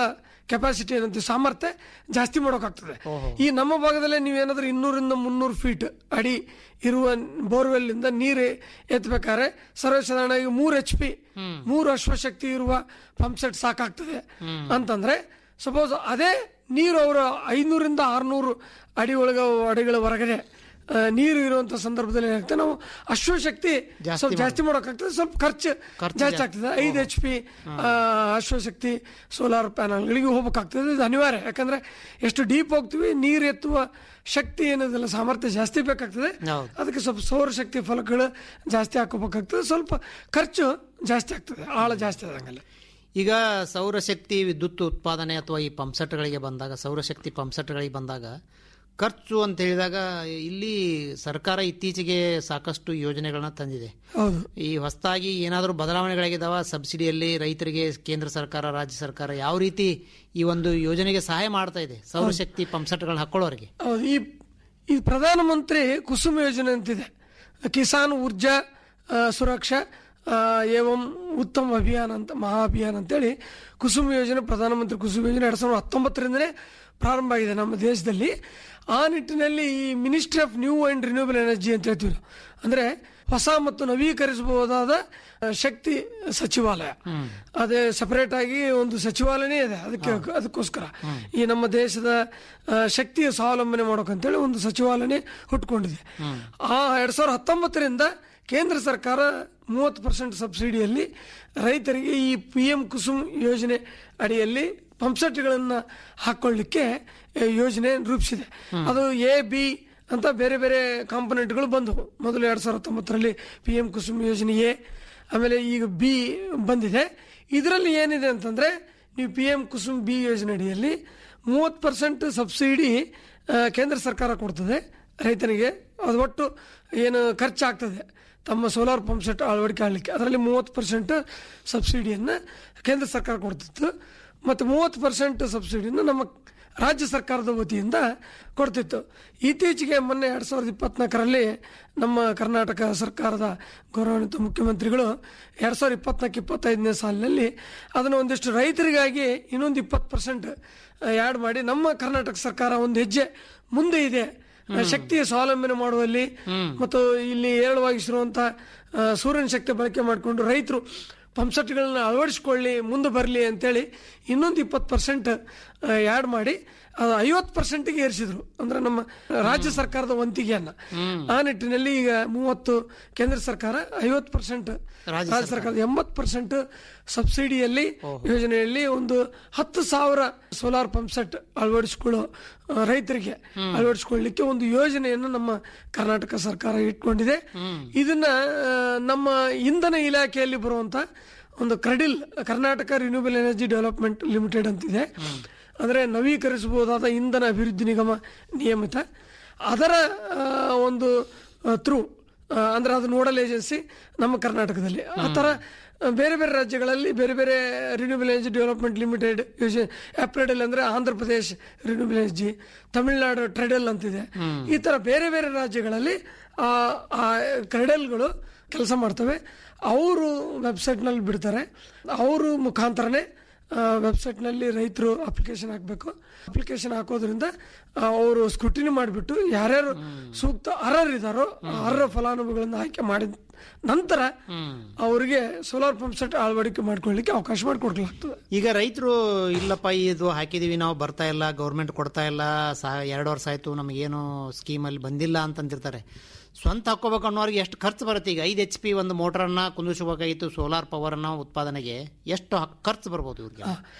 ಕೆಪಾಸಿಟಿ ಏನಂತೀವಿ ಸಾಮರ್ಥ್ಯ ಜಾಸ್ತಿ ಮಾಡೋಕ್ಕಾಗ್ತದೆ ಈ ನಮ್ಮ ಭಾಗದಲ್ಲೇ ನೀವೇನಾದ್ರೂ ಇನ್ನೂರಿಂದ ಮುನ್ನೂರು ಫೀಟ್ ಅಡಿ ಇರುವ ಬೋರ್ವೆಲ್ ಇಂದ ನೀರು ಎತ್ತಬೇಕಾದ್ರೆ ಸರ್ವಸಾಧಾರಣವಾಗಿ ಮೂರು ಎಚ್ ಪಿ ಮೂರು ಅಶ್ವಶಕ್ತಿ ಇರುವ ಪಂಪ್ ಸೆಟ್ ಸಾಕಾಗ್ತದೆ ಅಂತಂದ್ರೆ ಸಪೋಸ್ ಅದೇ ನೀರು ಅವರ ಐನೂರಿಂದ ಆರ್ನೂರು ಅಡಿ ಒಳಗ ಅಡಿಗಳ ಹೊರಗಡೆ ಆ, ನೀರು ಇರುವಂತ ಸಂದರ್ಭದಲ್ಲಿ ಏನಾಗ್ತದೆ ನಾವು ಅಶ್ವಶಕ್ತಿ ಸ್ವಲ್ಪ ಜಾಸ್ತಿ ಮಾಡೋಕ್ಕಾಗ್ತದೆ ಸ್ವಲ್ಪ ಖರ್ಚು ಜಾಸ್ತಿ ಆಗ್ತದೆ ಐದು ಎಚ್ ಪಿ ಅಶ್ವಶಕ್ತಿ ಸೋಲಾರ್ ಪ್ಯಾನಲ್ಗಳಿಗೆ ಹೋಗ್ಬೇಕಾಗ್ತದೆ ಇದು ಅನಿವಾರ್ಯ ಯಾಕಂದ್ರೆ ಎಷ್ಟು ಡೀಪ್ ಹೋಗ್ತೀವಿ ನೀರು ಎತ್ತುವ ಶಕ್ತಿ ಏನದಲ್ಲ ಸಾಮರ್ಥ್ಯ ಜಾಸ್ತಿ ಬೇಕಾಗ್ತದೆ ಹೌದು. ಅದಕ್ಕೆ ಸ್ವಲ್ಪ ಸೌರಶಕ್ತಿ ಫಲಕಗಳು ಜಾಸ್ತಿ ಹಾಕೋಬೇಕಾಗ್ತದೆ ಸ್ವಲ್ಪ ಖರ್ಚು ಜಾಸ್ತಿ ಆಗ್ತದೆ ಆಳ ಜಾಸ್ತಿ ಆದಂಗಲ್ಲ ಈಗ ಸೌರಶಕ್ತಿ ವಿದ್ಯುತ್ ಉತ್ಪಾದನೆ ಅಥವಾ ಈ ಪಂಪ್ಸೆಟ್ಗಳಿಗೆ ಬಂದಾಗ ಸೌರಶಕ್ತಿ ಪಂಪ್ಸೆಟ್ಗಳಿಗೆ ಬಂದಾಗ ಖರ್ಚು ಅಂತ ಹೇಳಿದಾಗ ಇಲ್ಲಿ ಸರ್ಕಾರ ಇತ್ತೀಚೆಗೆ ಸಾಕಷ್ಟು ಯೋಜನೆಗಳನ್ನ ತಂದಿದೆ ಹೌದು ಈ ಹೊಸದಾಗಿ ಏನಾದರೂ ಬದಲಾವಣೆಗಳಾಗಿದ್ದಾವ ಸಬ್ಸಿಡಿಯಲ್ಲಿ ರೈತರಿಗೆ ಕೇಂದ್ರ ಸರ್ಕಾರ ರಾಜ್ಯ ಸರ್ಕಾರ ಯಾವ ರೀತಿ ಈ ಒಂದು ಯೋಜನೆಗೆ ಸಹಾಯ ಮಾಡ್ತಾ ಇದೆ ಸೌರಶಕ್ತಿ ಪಂಪ್ಸೆಟ್ಗಳನ್ನ ಹಾಕೊಳ್ಳೋರಿಗೆ ಹೌದು ಈ ಈ ಪ್ರಧಾನಮಂತ್ರಿ ಕುಸುಮ ಯೋಜನೆ ಅಂತಿದೆ ಕಿಸಾನ್ ಊರ್ಜಾ ಆ, ಸುರಕ್ಷಾ ಆ, ಏವಂ ಉತ್ತಮ ಅಭಿಯಾನ ಅಂತ ಮಹಾ ಅಭಿಯಾನ ಅಂತೇಳಿ ಕುಸುಮ ಯೋಜನೆ ಪ್ರಧಾನಮಂತ್ರಿ ಕುಸುಮ ಯೋಜನೆ ಎರಡ್ ಸಾವಿರದ ಹತ್ತೊಂಬತ್ತರಿಂದನೇ ಪ್ರಾರಂಭ ಆಗಿದೆ ನಮ್ಮ ದೇಶದಲ್ಲಿ ಆ ನಿಟ್ಟಿನಲ್ಲಿ ಈ ministry of new and renewable energy ಅಂತ ಹೇಳ್ತೀವಿ ನಾವು ಅಂದ್ರೆ ಹೊಸ ಮತ್ತು ನವೀಕರಿಸಬಹುದಾದ ಆ, ಶಕ್ತಿ ಸಚಿವಾಲಯ ಅದೇ ಸಪರೇಟ್ ಆಗಿ ಒಂದು ಸಚಿವಾಲಯನೇ ಇದೆ ಅದಕ್ಕೆ ಅದಕ್ಕೋಸ್ಕರ ಈ ನಮ್ಮ ದೇಶದ ಆ, ಶಕ್ತಿಯ ಸ್ವಾವಲಂಬನೆ ಮಾಡೋಕಂತೇಳಿ ಒಂದು ಸಚಿವಾಲಯನೇ ಹುಟ್ಕೊಂಡಿದೆ ಆ ಎರಡ್ ಸಾವಿರದ ಹತ್ತೊಂಬತ್ತರಿಂದ ಕೇಂದ್ರ ಸರ್ಕಾರ ಮೂವತ್ತು ಪರ್ಸೆಂಟ್ ಸಬ್ಸಿಡಿಯಲ್ಲಿ ರೈತರಿಗೆ ಈ ಪಿ ಎಂ ಕುಸುಮ್ ಯೋಜನೆ ಅಡಿಯಲ್ಲಿ ಪಂಪ್ಸೆಟ್ಗಳನ್ನ ಹಾಕೊಳ್ಳಿಕ್ಕೆ ಆ, ಯೋಜನೆ ರೂಪಿಸಿದೆ ಅದು ಎ ಬಿ ಅಂತ ಬೇರೆ ಬೇರೆ ಕಾಂಪೊನೆಂಟ್ಗಳು ಬಂದವು ಮೊದಲು ಎರಡ್ ಸಾವಿರದ ಹತ್ತೊಂಬತ್ತರಲ್ಲಿ ಪಿ ಎಂ ಕುಸುಮ್ ಯೋಜನೆ ಎ ಆಮೇಲೆ ಈಗ ಬಿ ಬಂದಿದೆ ಇದರಲ್ಲಿ ಏನಿದೆ ಅಂತಂದ್ರೆ ನೀವು ಪಿ ಎಂ ಕುಸುಮ್ ಬಿ ಯೋಜನೆ ಅಡಿಯಲ್ಲಿ ಮೂವತ್ತು ಪರ್ಸೆಂಟ್ ಸಬ್ಸಿಡಿ ಆ, ಕೇಂದ್ರ ಸರ್ಕಾರ ಕೊಡ್ತದೆ ರೈತನಿಗೆ ಅದು ಒಟ್ಟು ಏನು ಖರ್ಚಾಗ್ತದೆ ತಮ್ಮ ಸೋಲಾರ್ ಪಂಪ್ ಸೆಟ್ ಅಳವಡಿಕೆ ಆಗಲಿಕ್ಕೆ ಅದರಲ್ಲಿ ಮೂವತ್ತು ಪರ್ಸೆಂಟ್ ಸಬ್ಸಿಡಿಯನ್ನು ಕೇಂದ್ರ ಸರ್ಕಾರ ಕೊಡ್ತಿತ್ತು ಮತ್ತು ಮೂವತ್ತು ಪರ್ಸೆಂಟ್ ಸಬ್ಸಿಡಿಯನ್ನು ನಮ್ಮ ರಾಜ್ಯ ಸರ್ಕಾರದ ವತಿಯಿಂದ ಕೊಡ್ತಿತ್ತು ಇತ್ತೀಚೆಗೆ ಮೊನ್ನೆ ಎರಡು ಸಾವಿರದ ಇಪ್ಪತ್ನಾಲ್ಕರಲ್ಲಿ ನಮ್ಮ ಕರ್ನಾಟಕ ಸರ್ಕಾರದ ಗೌರವಾನ್ವಿತ ಮುಖ್ಯಮಂತ್ರಿಗಳು ಎರಡು ಸಾವಿರದ ಇಪ್ಪತ್ನಾಲ್ಕು ಇಪ್ಪತ್ತೈದನೇ ಸಾಲಿನಲ್ಲಿ ಅದನ್ನು ಒಂದಿಷ್ಟು ರೈತರಿಗಾಗಿ ಇನ್ನೊಂದು ಇಪ್ಪತ್ತು ಪರ್ಸೆಂಟ್ ಆ್ಯಡ್ ಮಾಡಿ ನಮ್ಮ ಕರ್ನಾಟಕ ಸರ್ಕಾರ ಒಂದು ಹೆಜ್ಜೆ ಮುಂದೆ ಇದೆ ಶಕ್ತಿಯ ಸ್ವಾವಲಂಬನೆ ಮಾಡುವಲ್ಲಿ ಮತ್ತು ಇಲ್ಲಿ ಹೇರಳವಾಗಿಸಿರುವಂತಹ ಆ, ಸೂರ್ಯನ ಶಕ್ತಿ ಬಳಕೆ ಮಾಡಿಕೊಂಡು ರೈತರು ಪಂಪ್ಸೆಟ್ಗಳನ್ನ ಅಳವಡಿಸಿಕೊಳ್ಳಿ ಮುಂದೆ ಬರಲಿ ಅಂತೇಳಿ ಇನ್ನೊಂದು ಇಪ್ಪತ್ತು ಪರ್ಸೆಂಟ್ ಆ್ಯಡ್ ಮಾಡಿ ಅದು ಐವತ್ತು ಪರ್ಸೆಂಟ್ಗೆ ಏರಿಸಿದ್ರು ಅಂದ್ರೆ ನಮ್ಮ ರಾಜ್ಯ ಸರ್ಕಾರದ ವಂತಿಗೆಯನ್ನ ಆ ನಿಟ್ಟಿನಲ್ಲಿ ಈಗ ಮೂವತ್ತು ಕೇಂದ್ರ ಸರ್ಕಾರ ಐವತ್ತು ಪರ್ಸೆಂಟ್ ರಾಜ್ಯ ಸರ್ಕಾರದ ಎಂಬತ್ತು ಪರ್ಸೆಂಟ್ ಸಬ್ಸಿಡಿಯಲ್ಲಿ ಯೋಜನೆಯಲ್ಲಿ ಒಂದು ಹತ್ತು ಸಾವಿರ ಸೋಲಾರ್ ಪಂಪ್ ಸೆಟ್ ಅಳವಡಿಸಿಕೊಳ್ಳೋ ಆ, ರೈತರಿಗೆ ಅಳವಡಿಸಿಕೊಳ್ಳಲಿಕ್ಕೆ ಒಂದು ಯೋಜನೆಯನ್ನು ನಮ್ಮ ಕರ್ನಾಟಕ ಸರ್ಕಾರ ಇಟ್ಕೊಂಡಿದೆ ಇದನ್ನ ಆ, ನಮ್ಮ ಇಂಧನ ಇಲಾಖೆಯಲ್ಲಿ ಬರುವಂತ ಒಂದು KREDL Karnataka renewable energy development limited ಅಂತಿದೆ ಅಂದ್ರೆ ನವೀಕರಿಸಬಹುದಾದ ಇಂಧನ ಅಭಿವೃದ್ಧಿ ನಿಗಮ ನಿಯಮಿತ ಅದರ ಆ, ಒಂದು ಥ್ರೂ ಅಂದ್ರೆ ಅದು ನೋಡಲ್ ಏಜೆನ್ಸಿ ನಮ್ಮ ಕರ್ನಾಟಕದಲ್ಲಿ ಆ ಥರ ಆ, ಬೇರೆ ಬೇರೆ ರಾಜ್ಯಗಳಲ್ಲಿ ಬೇರೆ ಬೇರೆ ರಿನ್ಯೂಬಲ್ ಎನರ್ಜಿ ಡೆವಲಪ್ಮೆಂಟ್ ಲಿಮಿಟೆಡ್ ಯೋಜನೆ ಆಪ್ರೆಡಲ್ ಅಂದ್ರೆ ಆಂಧ್ರ ಪ್ರದೇಶ್ ರಿನ್ಯೂಬಲ್ ಎನರ್ಜಿ ತಮಿಳುನಾಡು ಟ್ರೆಡಲ್ ಅಂತಿದೆ ಈ ತರ ಬೇರೆ ಬೇರೆ ರಾಜ್ಯಗಳಲ್ಲಿ ಆ ಆ ಕ್ರೆಡಲ್ಗಳು ಕೆಲಸ ಮಾಡ್ತವೆ ಅವರು ವೆಬ್ಸೈಟ್ನಲ್ಲಿ ಬಿಡ್ತಾರೆ ಅವರು ಮುಖಾಂತರನೇ ವೆಬ್ಸೈಟ್ನಲ್ಲಿ ರೈತರು ಅಪ್ಲಿಕೇಶನ್ ಹಾಕಬೇಕು ಅಪ್ಲಿಕೇಶನ್ ಹಾಕೋದ್ರಿಂದ ಅವರು ಸ್ಕ್ರೂಟಿನಿ ಮಾಡಿಬಿಟ್ಟು ಯಾರ್ಯಾರು ಸೂಕ್ತ ಅರ್ಹರಿದ್ದಾರೋ ಆ ಅರ್ಹ ಫಲಾನುಭವಿಗಳನ್ನು ಆಯ್ಕೆ ಮಾಡಿದ ನಂತರ ಅವರಿಗೆ ಸೋಲಾರ್ ಪಂಪ್ ಸೆಟ್ ಅಳವಡಿಕೆ ಮಾಡ್ಕೊಳ್ಳಿಕ್ಕೆ ಅವಕಾಶ ಮಾಡಿಕೊಡ್ಲಾಗ್ತದೆ ಈಗ ರೈತರು ಇಲ್ಲಪ್ಪ ಇದು ಹಾಕಿದೀವಿ ನಾವು ಬರ್ತಾ ಇಲ್ಲ ಗೌರ್ಮೆಂಟ್ ಕೊಡ್ತಾ ಇಲ್ಲ ಸಾ ಎರಡು ವರ್ಷ ಆಯ್ತು ನಮಗೇನು ಸ್ಕೀಮಲ್ಲಿ ಬಂದಿಲ್ಲ ಅಂತಂದಿರ್ತಾರೆ ಸ್ವಂತ ಹಾಕೋಬೇಕು ಅನ್ನೋರಿಗೆ ಎಷ್ಟು ಖರ್ಚು ಬರುತ್ತೆ ಈಗ ಐದು ಎಚ್ ಪಿ ಒಂದು ಮೋಟರನ್ನ ಕುಂದಿಸಬೇಕಾಗಿತ್ತು ಸೋಲಾರ್ ಪವರ್ನ ಉತ್ಪಾದನೆಗೆ ಎಷ್ಟು ಹ- ಖರ್ಚು ಬರ್ಬೋದು ಇವ್ರಿಗೆ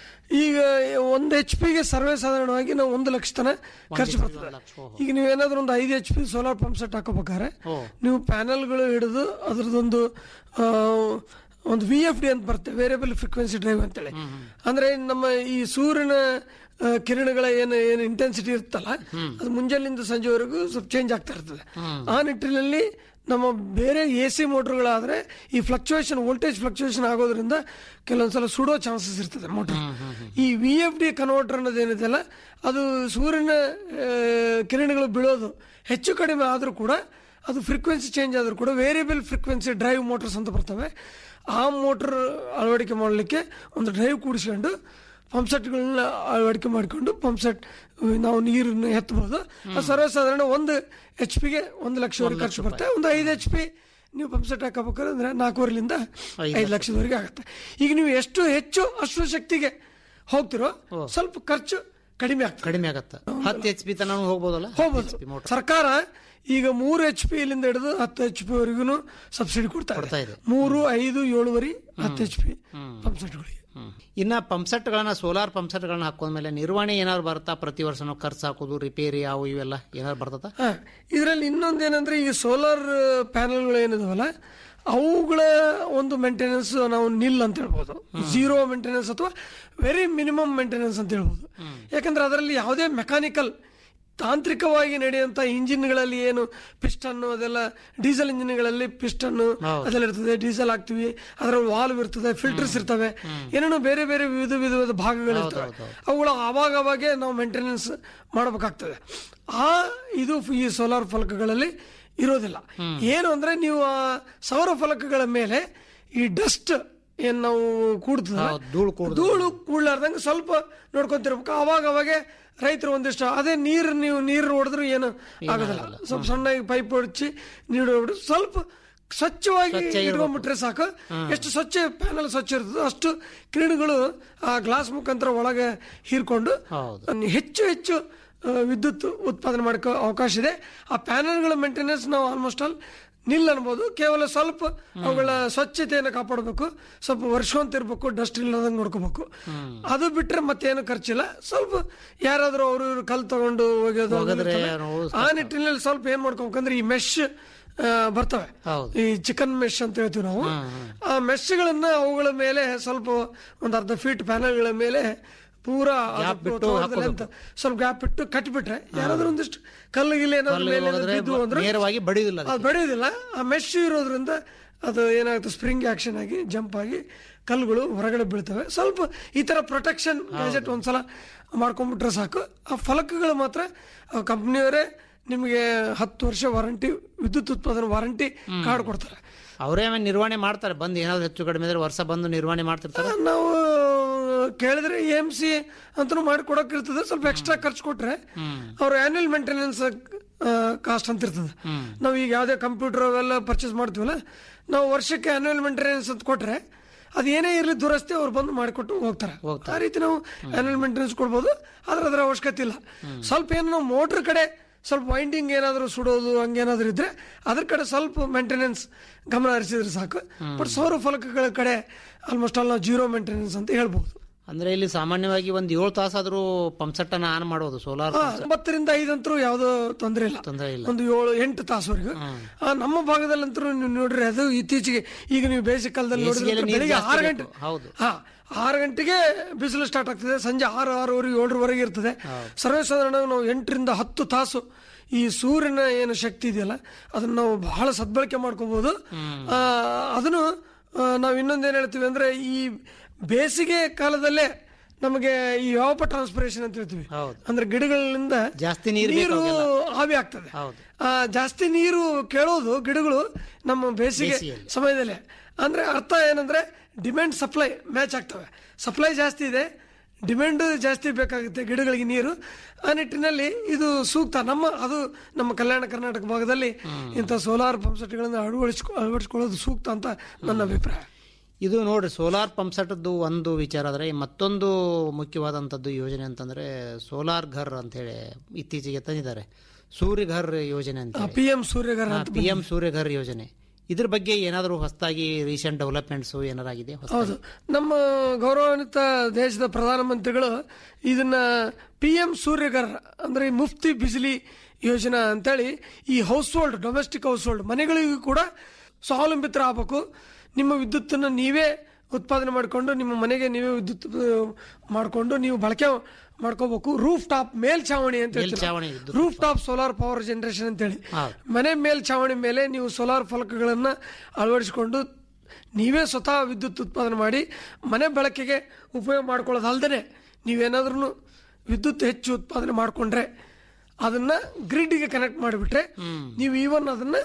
ಈಗ ಒಂದು ಎಚ್ ಪಿಗೆ ಸರ್ವೇ ಸಾಧಾರಣವಾಗಿ ನಾವು ಒಂದು ಲಕ್ಷ ತನ ಖರ್ಚು ಬರ್ತದೆ ಈಗ ನೀವೇನಾದ್ರೂ ಒಂದು ಐದು H P solar pump set ಹಾಕೋಬೇಕಾದ್ರೆ ನೀವು ಪ್ಯಾನಲ್ಗಳು ಹಿಡಿದು ಅದ್ರದ್ದೊಂದು ಆ, ಒಂದು ವಿ ಎಫ್ ಡಿ ಅಂತ ಬರುತ್ತೆ ವೇರಿಯಬಲ್ ಫ್ರೀಕ್ವೆನ್ಸಿ ಡ್ರೈವ್ ಅಂತೇಳಿ ಅಂದ್ರೆ ನಮ್ಮ ಈ ಸೂರ್ಯನ ಆ, ಕಿರಣಗಳ ಏನು ಏನು ಇಂಟೆನ್ಸಿಟಿ ಇರುತ್ತಲ್ಲ ಅದು ಮುಂಜಾನೆಯಿಂದ ಸಂಜೆವರೆಗೂ ಸ್ವಲ್ಪ ಚೇಂಜ್ ಆಗ್ತಾ ಇರ್ತದೆ ಆ ನಿಟ್ಟಿನಲ್ಲಿ ನಮ್ಮ ಬೇರೆ ಎ ಸಿ ಮೋಟರ್ಗಳಾದ್ರೆ ಈ ಫ್ಲಕ್ಚುಯೇಷನ್ ವೋಲ್ಟೇಜ್ ಫ್ಲಕ್ಚುಯೇಷನ್ ಆಗೋದ್ರಿಂದ ಕೆಲವೊಂದ್ಸಲ ಸುಡೋ ಚಾನ್ಸಸ್ ಇರ್ತದೆ ಮೋಟರ್ ಈ ವಿ ಎಫ್ ಡಿ ಕನ್ವರ್ಟರ್ ಅನ್ನೋದು ಏನಿದೆಯಲ್ಲ ಅದು ಸೂರ್ಯನ ಆ, ಕಿರಣಗಳು ಬೀಳೋದು ಹೆಚ್ಚು ಕಡಿಮೆ ಆದರೂ ಕೂಡ ಅದು ಫ್ರೀಕ್ವೆನ್ಸಿ ಚೇಂಜ್ ಆದರೂ ಕೂಡ ವೇರಿಯಬಲ್ ಫ್ರೀಕ್ವೆನ್ಸಿ ಡ್ರೈವ್ ಮೋಟರ್ಸ್ ಅಂತ ಬರ್ತವೆ ಆ ಮೋಟರ್ ಅಳವಡಿಕೆ ಮಾಡಲಿಕ್ಕೆ ಒಂದು ಡ್ರೈವ್ ಕೂಡಿಸ್ಕೊಂಡು ಪಂಪ್ ಸೆಟ್ಗಳನ್ನ ಅಳವಡಿಕೆ ಮಾಡಿಕೊಂಡು ಪಂಪ್ ಸೆಟ್ ನಾವು ನೀರನ್ನು ಎತ್ತಬಹುದು ಅದು ಸರ್ವಸಾಧಾರಣ ಒಂದು ಎಚ್ ಪಿಗೆ ಒಂದು ಲಕ್ಷವರೆಗೆ ಖರ್ಚು ಬರುತ್ತೆ ಒಂದು ಐದು ಎಚ್ ಪಿ ನೀವು ಪಂಪ್ ಸೆಟ್ ಹಾಕಬೇಕಾದ್ರೆ ಅಂದ್ರೆ ನಾಲ್ಕೂವರೆಲಿಂದ ಐದು ಲಕ್ಷದವರೆಗೆ ಆಗುತ್ತೆ ಈಗ ನೀವು ಎಷ್ಟು ಹೆಚ್ಚು ಅಶ್ವ ಶಕ್ತಿಗೆ ಹೋಗ್ತಿರೋ ಸ್ವಲ್ಪ ಖರ್ಚು ಕಡಿಮೆ ಆಗ್ತದೆ ಕಡಿಮೆ ಆಗತ್ತ ಹತ್ತು ಎಚ್ ಪಿ ತನಕ ಹೋಗ್ಬೋದಲ್ಲ ಹೋಗ್ಬೋದು ಸರ್ಕಾರ ಈಗ ಮೂರು ಎಚ್ ಪಿ ಇಲ್ಲಿಂದ ಹಿಡಿದು ಹತ್ತು ಎಚ್ ಪಿ ವರೆಗೂ ಸಬ್ಸಿಡಿ ಕೊಡ್ತಾ ಕೊಡ್ತಾ ಇದೆ ಇದೆ. ಮೂರು ಐದು ಏಳುವರೆ ಹತ್ತು ಎಚ್ ಪಿ ಪಂಪ್ ಸೆಟ್ಗಳಿಗೆ ಇನ್ನ ಪಂಪ್ ಸೆಟ್ಗಳನ್ನ ಸೋಲಾರ್ ಪಂಪ್ ಸೆಟ್ಗಳನ್ನ ಹಾಕೋದ್ಮೇಲೆ ನಿರ್ವಹಣೆ ಏನಾದ್ರು ಬರುತ್ತಾ ಪ್ರತಿ ವರ್ಷನೂ ಖರ್ಚು ಹಾಕೋದು ರಿಪೇರಿ ಅವು ಇವೆಲ್ಲ ಏನಾದ್ರು ಬರ್ತದ ಹಾ ಇದರಲ್ಲಿ ಇನ್ನೊಂದು ಏನಂದ್ರೆ ಈಗ ಸೋಲಾರ್ ಪ್ಯಾನಲ್ಗಳು ಏನಿದಾವಲ್ಲ ಅವುಗಳ ಒಂದು ಮೇಂಟೆನೆನ್ಸ್ ನಾವು ನಿಲ್ ಅಂತ ಹೇಳ್ಬೋದು ಝೀರೋ ಮೇಂಟೆನೆನ್ಸ್ ಅಥವಾ ವೆರಿ ಮಿನಿಮಮ್ ಮೇಂಟೆನೆನ್ಸ್ ಅಂತ ಹೇಳ್ಬೋದು ಯಾಕಂದ್ರೆ ಅದರಲ್ಲಿ ಯಾವುದೇ ಮೆಕ್ಯಾನಿಕಲ್ ತಾಂತ್ರಿಕವಾಗಿ ನಡೆಯುವಂತ ಇಂಜಿನ್ಗಳಲ್ಲಿ ಏನು ಪಿಸ್ಟನ್ ಅದೆಲ್ಲ ಡೀಸೆಲ್ ಇಂಜಿನ್ಗಳಲ್ಲಿ ಪಿಸ್ಟನ್ ಅದೆಲ್ಲ ಇರ್ತದೆ ಡೀಸೆಲ್ ಹಾಕ್ತಿವಿ ಅದರಲ್ಲಿ ವಾಲ್ವ್ ಇರ್ತದೆ ಫಿಲ್ಟರ್ಸ್ ಇರ್ತವೆ ಏನೇನೋ ಬೇರೆ ಬೇರೆ ವಿವಿಧ ವಿಧವಾದ ಭಾಗಗಳು ಇರ್ತವೆ ಅವುಗಳ ಅವಾಗ ಅವಾಗೆ ನಾವು ಮೇಂಟೆನೆನ್ಸ್ ಮಾಡಬೇಕಾಗ್ತದೆ ಆ ಇದು ಈ ಸೋಲಾರ್ ಫಲಕಗಳಲ್ಲಿ ಇರೋದಿಲ್ಲ ಏನು ಅಂದ್ರೆ ನೀವು ಆ ಸೌರ ಫಲಕಗಳ ಮೇಲೆ ಈ ಡಸ್ಟ್ ಏನ್ ನಾವು ಕೂಡ್ತದ ಹೌದು, ಧೂಳು ಕೂಡ್ದು. ಧೂಳು ಕೂಡ್ಲಾರ್ದಂಗೆ ಸ್ವಲ್ಪ ನೋಡ್ಕೊಂತಿರ್ಬೇಕು ಅವಾಗ ಅವಾಗೆ ರೈತರು ಒಂದಿಷ್ಟು ಅದೇ ನೀರು ನೀವು ನೀರು ಹೊಡೆದ್ರು ಏನು ಆಗೋದಿಲ್ಲ ಸ್ವಲ್ಪ ಸಣ್ಣಗೆ ಪೈಪ್ ಹೊಡ್ಚಿ ನೀರು ಹೊಡೆದು ಸ್ವಲ್ಪ ಸ್ವಚ್ಛವಾಗಿ ಇಟ್ಕೊಂಡ್ಬಿಟ್ರೆ ಸಾಕು ಎಷ್ಟು ಸ್ವಚ್ಛ ಪ್ಯಾನಲ್ ಸ್ವಚ್ಛ ಇರ್ತದೋ ಅಷ್ಟು ಕಿರಣಗಳು ಆ ಗ್ಲಾಸ್ ಮುಖಾಂತರ ಒಳಗೆ ಹೀರ್ಕೊಂಡು ಹೌದು. ಹೆಚ್ಚು ಹೆಚ್ಚು ಆ, ವಿದ್ಯುತ್ ಉತ್ಪಾದನೆ ಮಾಡಕ್ಕೆ ಅವಕಾಶ ಇದೆ ಆ ಪ್ಯಾನಲ್ಗಳ ಮೇಂಟೆನೆನ್ಸ್ ನಾವು ಆಲ್ಮೋಸ್ಟ್ ಆಲ್ ನಿಲ್ ಅನ್ಬೋದು ಕೇವಲ ಸ್ವಲ್ಪ ಅವುಗಳ ಸ್ವಚ್ಛತೆಯನ್ನು ಕಾಪಾಡಬೇಕು ಸ್ವಲ್ಪ ವರ್ಷವಂತಿರ್ಬೇಕು ಡಸ್ಟ್ ಇಲ್ಲದಂಗೆ ನೋಡ್ಕೋಬೇಕು ಅದು ಬಿಟ್ರೆ ಮತ್ತೇನು ಖರ್ಚಿಲ್ಲ ಸ್ವಲ್ಪ ಯಾರಾದ್ರೂ ಅವರು ಇವರು ಕಲ್ ತಗೊಂಡು ಹೋಗೋದು ಅದು ಹೋಗಿದ್ರೆ ಇರ್ತಲ್ಲ. ನಾವು ಆ ನಿಟ್ಟಿನಲ್ಲಿ ಸ್ವಲ್ಪ ಏನ್ ಮಾಡ್ಕೋಬೇಕಂದ್ರೆ ಈ ಮೆಶ್ ಬರ್ತವೆ ಹೌದು. ಈ ಚಿಕನ್ ಮೆಶ್ ಅಂತ ಹೇಳ್ತೀವಿ ನಾವು ಆ ಮೆಶ್ಗಳನ್ನ ಅವುಗಳ ಮೇಲೆ ಸ್ವಲ್ಪ ಒಂದು ಅರ್ಧ ಫೀಟ್ ಪ್ಯಾನಲ್ಗಳ ಮೇಲೆ ಪೂರಾ Gap ಬಿಟ್ಟು ತೋಟದಲ್ಲಿ ಅಂತ ಸ್ವಲ್ಪ ಗ್ಯಾಪ್ ಇಟ್ಟು ಕಟ್ಟಿಬಿಟ್ರೆ ಯಾರಾದ್ರೂ ಒಂದಿಷ್ಟು ಕಲ್ಲು ಗಿಲ್ಲು ಏನಾದ್ರು ಕಲ್ಲು ಮೇಲೆ ಹೋದ್ರೆ ಬಿದ್ದು ಅಂದ್ರೆ ನೇರವಾಗಿ ಬಡಿಯೋದಿಲ್ಲ ಅದಕ್ಕೆ. ಅದು ಬೆಳೆಯೋದಿಲ್ಲ ಆ ಮೆಶ್ ಇರೋದ್ರಿಂದ ಅದು ಏನಾಗುತ್ತೆ ಸ್ಪ್ರಿಂಗ್ ಆಕ್ಷನ್ ಆಗಿ ಜಂಪ್ ಆಗಿ ಕಲ್ಲುಗಳು ಹೊರಗಡೆ ಬೀಳ್ತವೆ ಸ್ವಲ್ಪ ಈ ತರ ಪ್ರೊಟೆಕ್ಷನ್ ಗ್ಯಾಜೆಟ್ ಒಂದ್ಸಲ ಮಾಡ್ಕೊಂಡ್ಬಿಟ್ರೆ ಸಾಕು ಆ ಫಲಕಗಳು ಮಾತ್ರ ಕಂಪ್ನಿಯವರೇ ನಿಮಗೆ ಹತ್ತು ವರ್ಷ ವಾರಂಟಿ ವಿದ್ಯುತ್ ಉತ್ಪಾದನೆ ವಾರಂಟಿ ಕಾರ್ಡ್ ಕೊಡ್ತಾರೆ ಅವರೇ ಆಮೇಲೆ ನಿರ್ವಹಣೆ ಮಾಡ್ತಾರೆ ಬಂದು ಏನಾದ್ರು ಹೆಚ್ಚು ಕಡಿಮೆ ಇದ್ರೆ ವರ್ಷ ಬಂದು ನಿರ್ವಹಣೆ ಮಾಡ್ತಿರ್ತಾರೆ ನಾವು ಕೇಳಿದ್ರೆ ಎಂ ಸಿ ಅಂತೂ ಮಾಡಿ ಇರ್ತದೆ ಸ್ವಲ್ಪ ಎಕ್ಸ್ಟ್ರಾ ಖರ್ಚು ಕೊಟ್ರೆ ಅವ್ರ ಆನ್ಯುವಲ್ ಮೇಂಟೆನೆನ್ಸ್ ಕಾಸ್ಟ್ ಅಂತ ಇರ್ತದೆ ನಾವು ಈಗ ಯಾವುದೇ ಕಂಪ್ಯೂಟರ್ ಅವೆಲ್ಲ ಪರ್ಚೇಸ್ ಮಾಡ್ತೀವಲ್ಲ ನಾವು ವರ್ಷಕ್ಕೆ ಆನ್ಯುವಲ್ ಮೇಂಟೆನೆನ್ಸ್ ಅಂತ ಕೊಟ್ರೆ ಅದು ಏನೇ ಇರಲಿ ದುರಸ್ತಿ ಅವ್ರು ಬಂದು ಮಾಡಿಕೊಟ್ಟು ಹೋಗ್ತಾರೆ ಆ ರೀತಿ ನಾವು ಆನ್ಯುವಲ್ ಮೇಂಟೆನೆನ್ಸ್ ಕೊಡ್ಬೋದು ಆದ್ರೆ ಅದರ ಅವಶ್ಯಕತೆ ಇಲ್ಲ ಸ್ವಲ್ಪ ಏನು ನಾವು ಮೋಟ್ರ್ ಕಡೆ ಸ್ವಲ್ಪ ವೈಂಡಿಂಗ್ ಏನಾದರೂ ಸುಡೋದು ಹಂಗೇನಾದ್ರೂ ಇದ್ರೆ ಅದ್ರ ಕಡೆ ಸ್ವಲ್ಪ ಮೇಂಟೆನೆನ್ಸ್ ಗಮನ ಹರಿಸಿದ್ರೆ ಸಾಕು ಬಟ್ ಸೌರ ಫಲಕಗಳ ಕಡೆ ಆಲ್ಮೋಸ್ಟ್ ಆಲ್ ನಾವು ಜೀರೋ ಮೇಂಟೆನೆನ್ಸ್ ಅಂತ ಹೇಳ್ಬೋದು ಅಂದ್ರೆ ಇಲ್ಲಿ ಸಾಮಾನ್ಯವಾಗಿ ಒಂದ್ ಏಳು ತಾಸಾದ್ರೂ ಪಂಪ್ ಸೆಟ್ ಅನ್ನ ಆನ್ ಮಾಡೋದು ಸೋಲಾರ್ ಹಾ, ಒಂಬತ್ತರಿಂದ ಐದಂತರೂ ಯಾವುದೋ ತೊಂದರೆ ಇಲ್ಲ ತೊಂದರೆ ಇಲ್ಲ ಒಂದು ಏಳು ಎಂಟು ತಾಸುವರೆಗೂ ಆ, ನಮ್ಮ ಭಾಗದಲ್ಲಂತರೂ ನೀವು ನೋಡ್ರಿ ಅದು ಇತ್ತೀಚೆಗೆ ಈಗ ನೀವು ಬೇಸಿಗೆ ಕಾಲದಲ್ಲಿ ನೋಡಿದ್ರೆ ಬೇಸಿಗೆಯಲ್ಲಿ ನೀರು ಬೆಳಿಗ್ಗೆ ಜಾಸ್ತಿ ಆರು ಬೇಕು. ಗಂಟೆ ಹೌದು. ಹಾ ಆರು ಗಂಟೆಗೆ ಬಿಸಿಲು ಸ್ಟಾರ್ಟ್ ಆಗ್ತದೆ ಸಂಜೆ ಆರು ಆರೂವರೆ ಏಳರವರೆಗೆ ಇರ್ತದೆ ಸರ್ವೇಸಾಧಾರಣ ನಾವು ಎಂಟರಿಂದ ಹತ್ತು ತಾಸು ಈ ಸೂರ್ಯನ ಏನು ಶಕ್ತಿ ಇದೆಯಲ್ಲ ಅದನ್ನ ನಾವು ಬಹಳ ಸದ್ಬಳಕೆ ಮಾಡ್ಕೋಬಹುದು ಆ, ಅದನ್ನು ಆ, ನಾವು ಇನ್ನೊಂದೇನು ಹೇಳ್ತೀವಿ ಅಂದ್ರೆ ಈ ಬೇಸಿಗೆ ಕಾಲದಲ್ಲೇ ನಮಗೆ ಈ ಯಾವಪ ಟ್ರಾನ್ಸ್ಪಿರೇಷನ್ ಅಂತ ಹೇಳ್ತೀವಿ ಹೌದು. ಅಂದ್ರೆ ಗಿಡಗಳಿಂದ ಜಾಸ್ತಿ ನೀರು ನೀರು ಬೇಕಾಗಿಲ್ಲ. ಆವಿ ಆಗ್ತದೆ ಹೌದು. ಆ, ಜಾಸ್ತಿ ನೀರು ಕೇಳೋದು ಗಿಡಗಳು ನಮ್ಮ ಬೇಸಿಗೆ ಬೇಸಿಗೆಯಲ್ಲಿ. ಸಮಯದಲ್ಲಿ ಅಂದ್ರೆ ಅರ್ಥ ಏನಂದ್ರೆ ಡಿಮ್ಯಾಂಡ್ ಸಪ್ಲೈ ಮ್ಯಾಚ್ ಆಗ್ತವೆ ಸಪ್ಲೈ ಜಾಸ್ತಿ ಇದೆ ಡಿಮ್ಯಾಂಡ್ ಜಾಸ್ತಿ ಬೇಕಾಗುತ್ತೆ ಗಿಡಗಳಿಗೆ ನೀರು ಆ ನಿಟ್ಟಿನಲ್ಲಿ ಇದು ಸೂಕ್ತ ನಮ್ಮ ಅದು ನಮ್ಮ ಕಲ್ಯಾಣ ಕರ್ನಾಟಕ ಭಾಗದಲ್ಲಿ ಇಂಥ ಸೋಲಾರ್ ಪಂಪ್ ಸೆಟ್ಗಳನ್ನು ಅಳವಡಿಸ್ಕೊ ಅಳವಡಿಸ್ಕೊಳ್ಳೋದು ಸೂಕ್ತ ಅಂತ ನನ್ನ ಅಭಿಪ್ರಾಯ ಇದು ನೋಡ್ರಿ ಸೋಲಾರ್ ಪಂಪ್ ಸೆಟ್ದು ಒಂದು ವಿಚಾರ ಆದ್ರೆ ಮತ್ತೊಂದು ಮುಖ್ಯವಾದಂಥದ್ದು ಯೋಜನೆ ಅಂತಂದ್ರೆ ಸೋಲಾರ್ ಘರ್ ಅಂತ ಹೇಳಿ ಇತ್ತೀಚೆಗೆ ತಂದಿದ್ದಾರೆ ಸೂರ್ಯ ಘರ್ ಯೋಜನೆ ಅಂತ ಪಿ ಎಂ ಸೂರ್ಯಗರ ಅಂತ ಪಿ ಎಂ ಸೂರ್ಯ ಘರ್ ಯೋಜನೆ ಇದ್ರ ಬಗ್ಗೆ ಏನಾದರೂ ಹೊಸದಾಗಿ ರೀಸೆಂಟ್ ಡೆವಲಪ್ಮೆಂಟ್ಸ್ ಏನಾರಾಗಿದೆ ಹೊಸ್ದಾಗಿ? ಹೌದು ನಮ್ಮ ಗೌರವಾನ್ವಿತ ದೇಶದ ಪ್ರಧಾನಮಂತ್ರಿಗಳು ಇದನ್ನ ಪಿ ಎಂ ಸೂರ್ಯಗರ್ ಅಂದ್ರೆ ಈ ಮುಫ್ತಿ ಬಿಸಿಲಿ ಯೋಜನಾ ಅಂತೇಳಿ ಈ household domestic household ಮನೆಗಳಿಗೂ ಕೂಡ ಸ್ವಾವಲಂಬಿತರಾಗಬೇಕು ನಿಮ್ಮ ವಿದ್ಯುತ್ತನ್ನು ನೀವೇ ಉತ್ಪಾದನೆ ಮಾಡಿಕೊಂಡು ನಿಮ್ಮ ಮನೆಗೆ ನೀವೇ ವಿದ್ಯುತ್ ಮಾಡಿಕೊಂಡು ನೀವು ಬಳಕೆ ಮಾಡ್ಕೋಬೇಕು ರೂಫ್ ಟಾಪ್ ಮೇಲ್ಛಾವಣಿ ಅಂತ ಮೇಲ್ಛಾವಣಿ ಹೇಳ್ತೀವಿ ವಿದ್ಯುತ್ rooftop solar power generation ಅಂತೇಳಿ ಹೌದು. ಮನೆ ಮೇಲ್ಛಾವಣಿ ಮೇಲೆ ನೀವು ಸೋಲಾರ್ ಫಲಕಗಳನ್ನ ಅಳವಡಿಸಿಕೊಂಡು ನೀವೇ ಸ್ವತಃ ವಿದ್ಯುತ್ ಉತ್ಪಾದನೆ ಮಾಡಿ ಮನೆ ಬಳಕೆಗೆ ಉಪಯೋಗ ಮಾಡ್ಕೊಳ್ಳೋದು ಅಲ್ದೇ ನೀವೇನಾದ್ರೂ ವಿದ್ಯುತ್ ಹೆಚ್ಚು ಉತ್ಪಾದನೆ ಮಾಡಿಕೊಂಡ್ರೆ ಅದನ್ನ ಗ್ರಿಡ್ಗೆ ಕನೆಕ್ಟ್ ಮಾಡಿಬಿಟ್ರೆ ನೀವು ಈವನ್ ಅದನ್ನ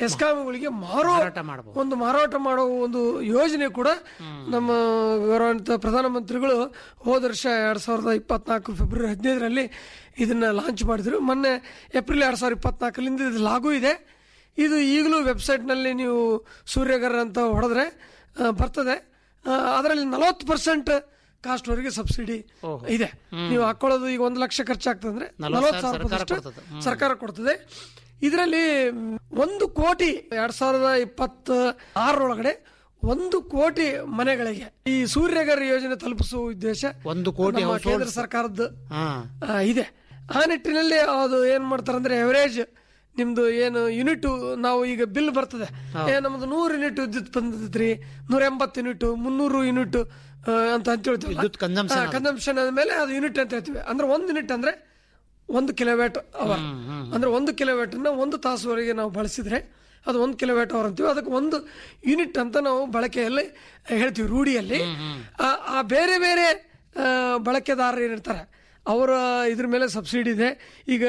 ಎಸ್ಕಾಂಗಳಿಗೆ ಮಾರೋ ಮಾರಾಟ ಮಾಡಬಹುದು ಒಂದು ಮಾರಾಟ ಮಾಡೋ ಒಂದು ಯೋಜನೆ ಕೂಡ ನಮ್ಮ ಗೌರವಾನ್ವಿತ ಪ್ರಧಾನಮಂತ್ರಿಗಳು ಹೋದ ವರ್ಷ ಎರಡ್ ಸಾವಿರದ ಇಪ್ಪತ್ನಾಲ್ಕು ಫೆಬ್ರವರಿ ಹದಿನೈದರಲ್ಲಿ ಇದನ್ನ ಲಾಂಚ್ ಮಾಡಿದ್ರು ಮೊನ್ನೆ ಏಪ್ರಿಲ್ ಎರಡ್ ಸಾವಿರದ ಇಪ್ಪತ್ನಾಲ್ಕರಿಂದ ಇದು ಲಾಗೂ ಇದೆ ಇದು ಈಗಲೂ ವೆಬ್ಸೈಟ್ನಲ್ಲಿ ನೀವು ಸೂರ್ಯಗರ್ ಅಂತ ಹೊಡೆದ್ರೆ ಆ, ಬರ್ತದೆ ಅದರಲ್ಲಿ ನಲವತ್ತು ಪರ್ಸೆಂಟ್ ಕಾಸ್ಟ್ ವರೆಗೆ ಸಬ್ಸಿಡಿ ಇದೆ ನೀವು ಹಾಕೊಳ್ಳೋದು ಈಗ ಒಂದು ಲಕ್ಷ ಖರ್ಚಾಗ್ತದೆ ನಲವತ್ತು ಸಾವಿರ ರೂಪಾಯಿ ಸರ್ಕಾರ ಕೊಡ್ತದೆ ಇದರಲ್ಲಿ ಒಂದು ಕೋಟಿ ಎರಡ್ ಸಾವಿರದ ಇಪ್ಪತ್ತ ಆರರೊಳಗಡೆ ಒಂದು ಕೋಟಿ ಮನೆಗಳಿಗೆ ಈ ಸೂರ್ಯಗರ್ ಯೋಜನೆ ತಲುಪಿಸುವ ಉದ್ದೇಶ ಒಂದು ಕೋಟಿ ನಮ್ಮ households. ಕೇಂದ್ರ ಸರ್ಕಾರದ ಹಾ ಆ, ಇದೆ ಆ ನಿಟ್ಟಿನಲ್ಲಿ ಅದು ಏನ್ ಮಾಡ್ತಾರೆ ಅಂದ್ರೆ ಎವರೇಜ್ ನಿಮ್ದು ಏನು ಯೂನಿಟ್ ನಾವು ಈಗ ಬಿಲ್ ಬರ್ತದೆ ಏ ನಮ್ದು ನೂರು ಯೂನಿಟ್ ವಿದ್ಯುತ್ ಬಂದದ್ರಿ ನೂರ ಎಂಬತ್ತು ಯೂನಿಟ್ ಮುನ್ನೂರು ಯೂನಿಟ್ ಅಂತ ಅಂತ ಹೇಳ್ತೀವಿ ವಿದ್ಯುತ್ consumption ಅದು. ಕನ್ಸಂಪ್ಷನ್ ಆದ್ಮೇಲೆ ಅದು ಯೂನಿಟ್ ಅಂತ ಹೇಳ್ತೀವಿ ಅಂದ್ರೆ ಒಂದು ಯೂನಿಟ್ ಅಂದ್ರೆ ಒಂದು ಕಿಲೋವ್ಯಾಟ್ ಅವರ್ ಅಂದ್ರೆ ಒಂದು ಕಿಲೋವ್ಯಾಟ್ ನ ಒಂದು ತಾಸುವರೆಗೆ ನಾವು ಬಳಸಿದ್ರೆ ಅದು ಒಂದು ಕಿಲೋವ್ಯಾಟ್ ಅವರ್ ಅಂತೀವಿ ಅದಕ್ಕೆ ಒಂದು ಯೂನಿಟ್ ಅಂತ ನಾವು ಬಳಕೆಯಲ್ಲಿ ಹೇಳ್ತೀವಿ ರೂಢಿಯಲ್ಲಿ ಆ- ಆ ಬೇರೆ ಬೇರೆ ಆ, ಬಳಕೆದಾರರು ಏನಿರ್ತಾರೆ ಅವರ ಇದ್ರ ಮೇಲೆ ಸಬ್ಸಿಡಿ ಇದೆ ಈಗ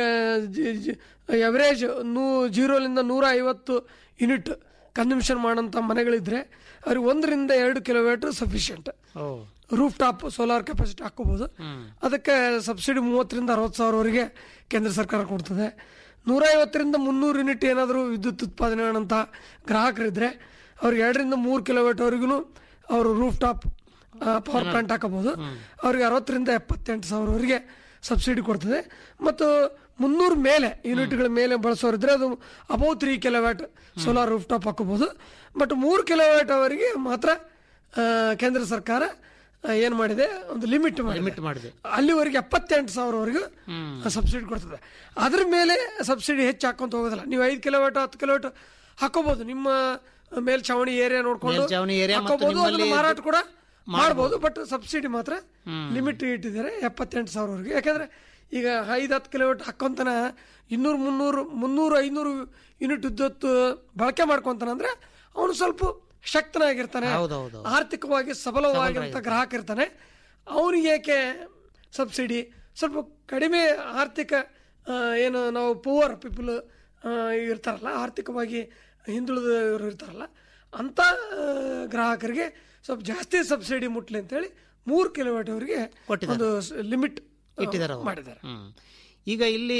ಎವರೇಜ್ ನೂ ಜೀರೋಲಿಂದ ನೂರ ಐವತ್ತು ಯೂನಿಟ್ ಕನ್ಸಂಪ್ಷನ್ ಮಾಡೋಂಥ ಮನೆಗಳಿದ್ರೆ ಅವ್ರಿಗೆ ಒಂದರಿಂದ ಎರಡು ಕಿಲೋಮೀಟರ್ ಸಫಿಷಿಯಂಟ್ ಓ ರೂಫ್ ಟಾಪ್ ಸೋಲಾರ್ ಕೆಪಾಸಿಟಿ ಹಾಕೋಬಹುದು ಅದಕ್ಕೆ ಸಬ್ಸಿಡಿ ಮೂವತ್ತರಿಂದ ಅರವತ್ತು ಸಾವಿರವರೆಗೆ ಕೇಂದ್ರ ಸರ್ಕಾರ ಕೊಡ್ತದೆ ನೂರ ಐವತ್ತರಿಂದ ಮುನ್ನೂರು ಯೂನಿಟ್ ಏನಾದರೂ ವಿದ್ಯುತ್ ಉತ್ಪಾದನೆ ಮಾಡೋಂಥ ಗ್ರಾಹಕರಿದ್ರೆ ಅವ್ರಿಗೆ ಎರಡರಿಂದ ಮೂರು ಕಿಲೋಮೀಟರ್ವರೆಗೂ ಅವರು ರೂಫ್ ಟಾಪ್ ಪವರ್ ಪ್ಲಾಂಟ್ ಹಾಕಬಹುದು ಅವ್ರಿಗೆ ಅರವತ್ತರಿಂದ ಎಪ್ಪತ್ತೆಂಟು ಸಾವಿರವರೆಗೆ ಸಬ್ಸಿಡಿ ಕೊಡ್ತದೆ ಮತ್ತು ಮುನ್ನೂರು ಮೇಲೆ ಯೂನಿಟ್ಗಳ ಮೇಲೆ ಬಳಸೋರಿದ್ರೆ ಅದು above three kilowatt solar rooftop ಹಾಕೋಬಹುದು ಬಟ್ ಮೂರು ಕಿಲೋವ್ಯಾಟ್ ಅವರಿಗೆ ಮಾತ್ರ ಆ, ಕೇಂದ್ರ ಸರ್ಕಾರ ಆ, ಏನ್ ಮಾಡಿದೆ ಒಂದು ಲಿಮಿಟ್ ಲಿಮಿಟ್ ಮಾಡಿದೆ ಅಲ್ಲಿವರೆಗೆ ಎಪ್ಪತ್ತೆಂಟು ಸಾವಿರವರೆಗೂ ಸಬ್ಸಿಡಿ ಕೊಡ್ತದೆ ಅದ್ರ ಮೇಲೆ ಸಬ್ಸಿಡಿ ಹೆಚ್ಚು ಹಾಕೊಂತ ಹೋಗೋದಿಲ್ಲ ನೀವು ಐದು ಕಿಲೋಮೀಟರ್ ಹತ್ತು ಕಿಲೋಮೀಟರ್ ಹಾಕೋಬಹುದು ನಿಮ್ಮ ಮೇಲ್ಛಾವಣಿ ಏರಿಯಾ ನೋಡ್ಕೊಂಡು ಮೇಲ್ಛಾವಣಿ area ಮತ್ತು ಹಾಕೋಬಹುದು ನಿಮ್ಮಲ್ಲಿ ಅದನ್ನ ಮಾರಾಟ ಕೂಡ ಮಾಡಬಹುದು ಬಟ್ ಸಬ್ಸಿಡಿ ಮಾತ್ರ ಲಿಮಿಟ್ ಇಟ್ಟಿದ್ದಾರೆ ಎಪ್ಪತ್ತೆಂಟು ಸಾವಿರವರೆಗೆ ಯಾಕಂದ್ರೆ ಈಗ ಐದು ಹತ್ತು ಕಿಲೋಮೀಟರ್ ಹಾಕೊಂತನ ಇನ್ನೂರು ಮುನ್ನೂರು ಮುನ್ನೂರು ಐನೂರು ಯೂನಿಟ್ ವಿದ್ಯುತ್ ಬಳಕೆ ಮಾಡ್ಕೊಂತಾನಂದ್ರೆ ಅವನು ಸ್ವಲ್ಪ ಶಕ್ತನಾಗಿರ್ತಾನೆ ಹೌದೌದು. ಆರ್ಥಿಕವಾಗಿ ಸಬಲವಾಗಿರಂತ ಗ್ರಾಹಕ ಇರ್ತಾನೆ ಅವನಿಗೆ ಏಕೆ ಸಬ್ಸಿಡಿ ಸ್ವಲ್ಪ ಕಡಿಮೆ ಆರ್ಥಿಕ ಆ, ಏನು ನಾವು ಪೂವರ್ ಪೀಪಲ್ ಇರ್ತಾರಲ್ಲ ಆರ್ಥಿಕವಾಗಿ ಹಿಂದುಳಿದವರು ಇರ್ತಾರಲ್ಲ ಅಂತ ಆ, ಗ್ರಾಹಕರಿಗೆ ಸ್ವಲ್ಪ ಜಾಸ್ತಿ ಸಬ್ಸಿಡಿ ಮುಟ್ಲಿ ಅಂತೇಳಿ ಮೂರು ಕಿಲೋಮೀಟರ್ವರೆಗೆ ಒಂದು ಲಿಮಿಟ್ ಇಟ್ಟಿದ್ದಾರೆ ಅವರು. ಮಾಡಿದ್ದಾರೆ ಹ್ಮ್. ಈಗ ಇಲ್ಲಿ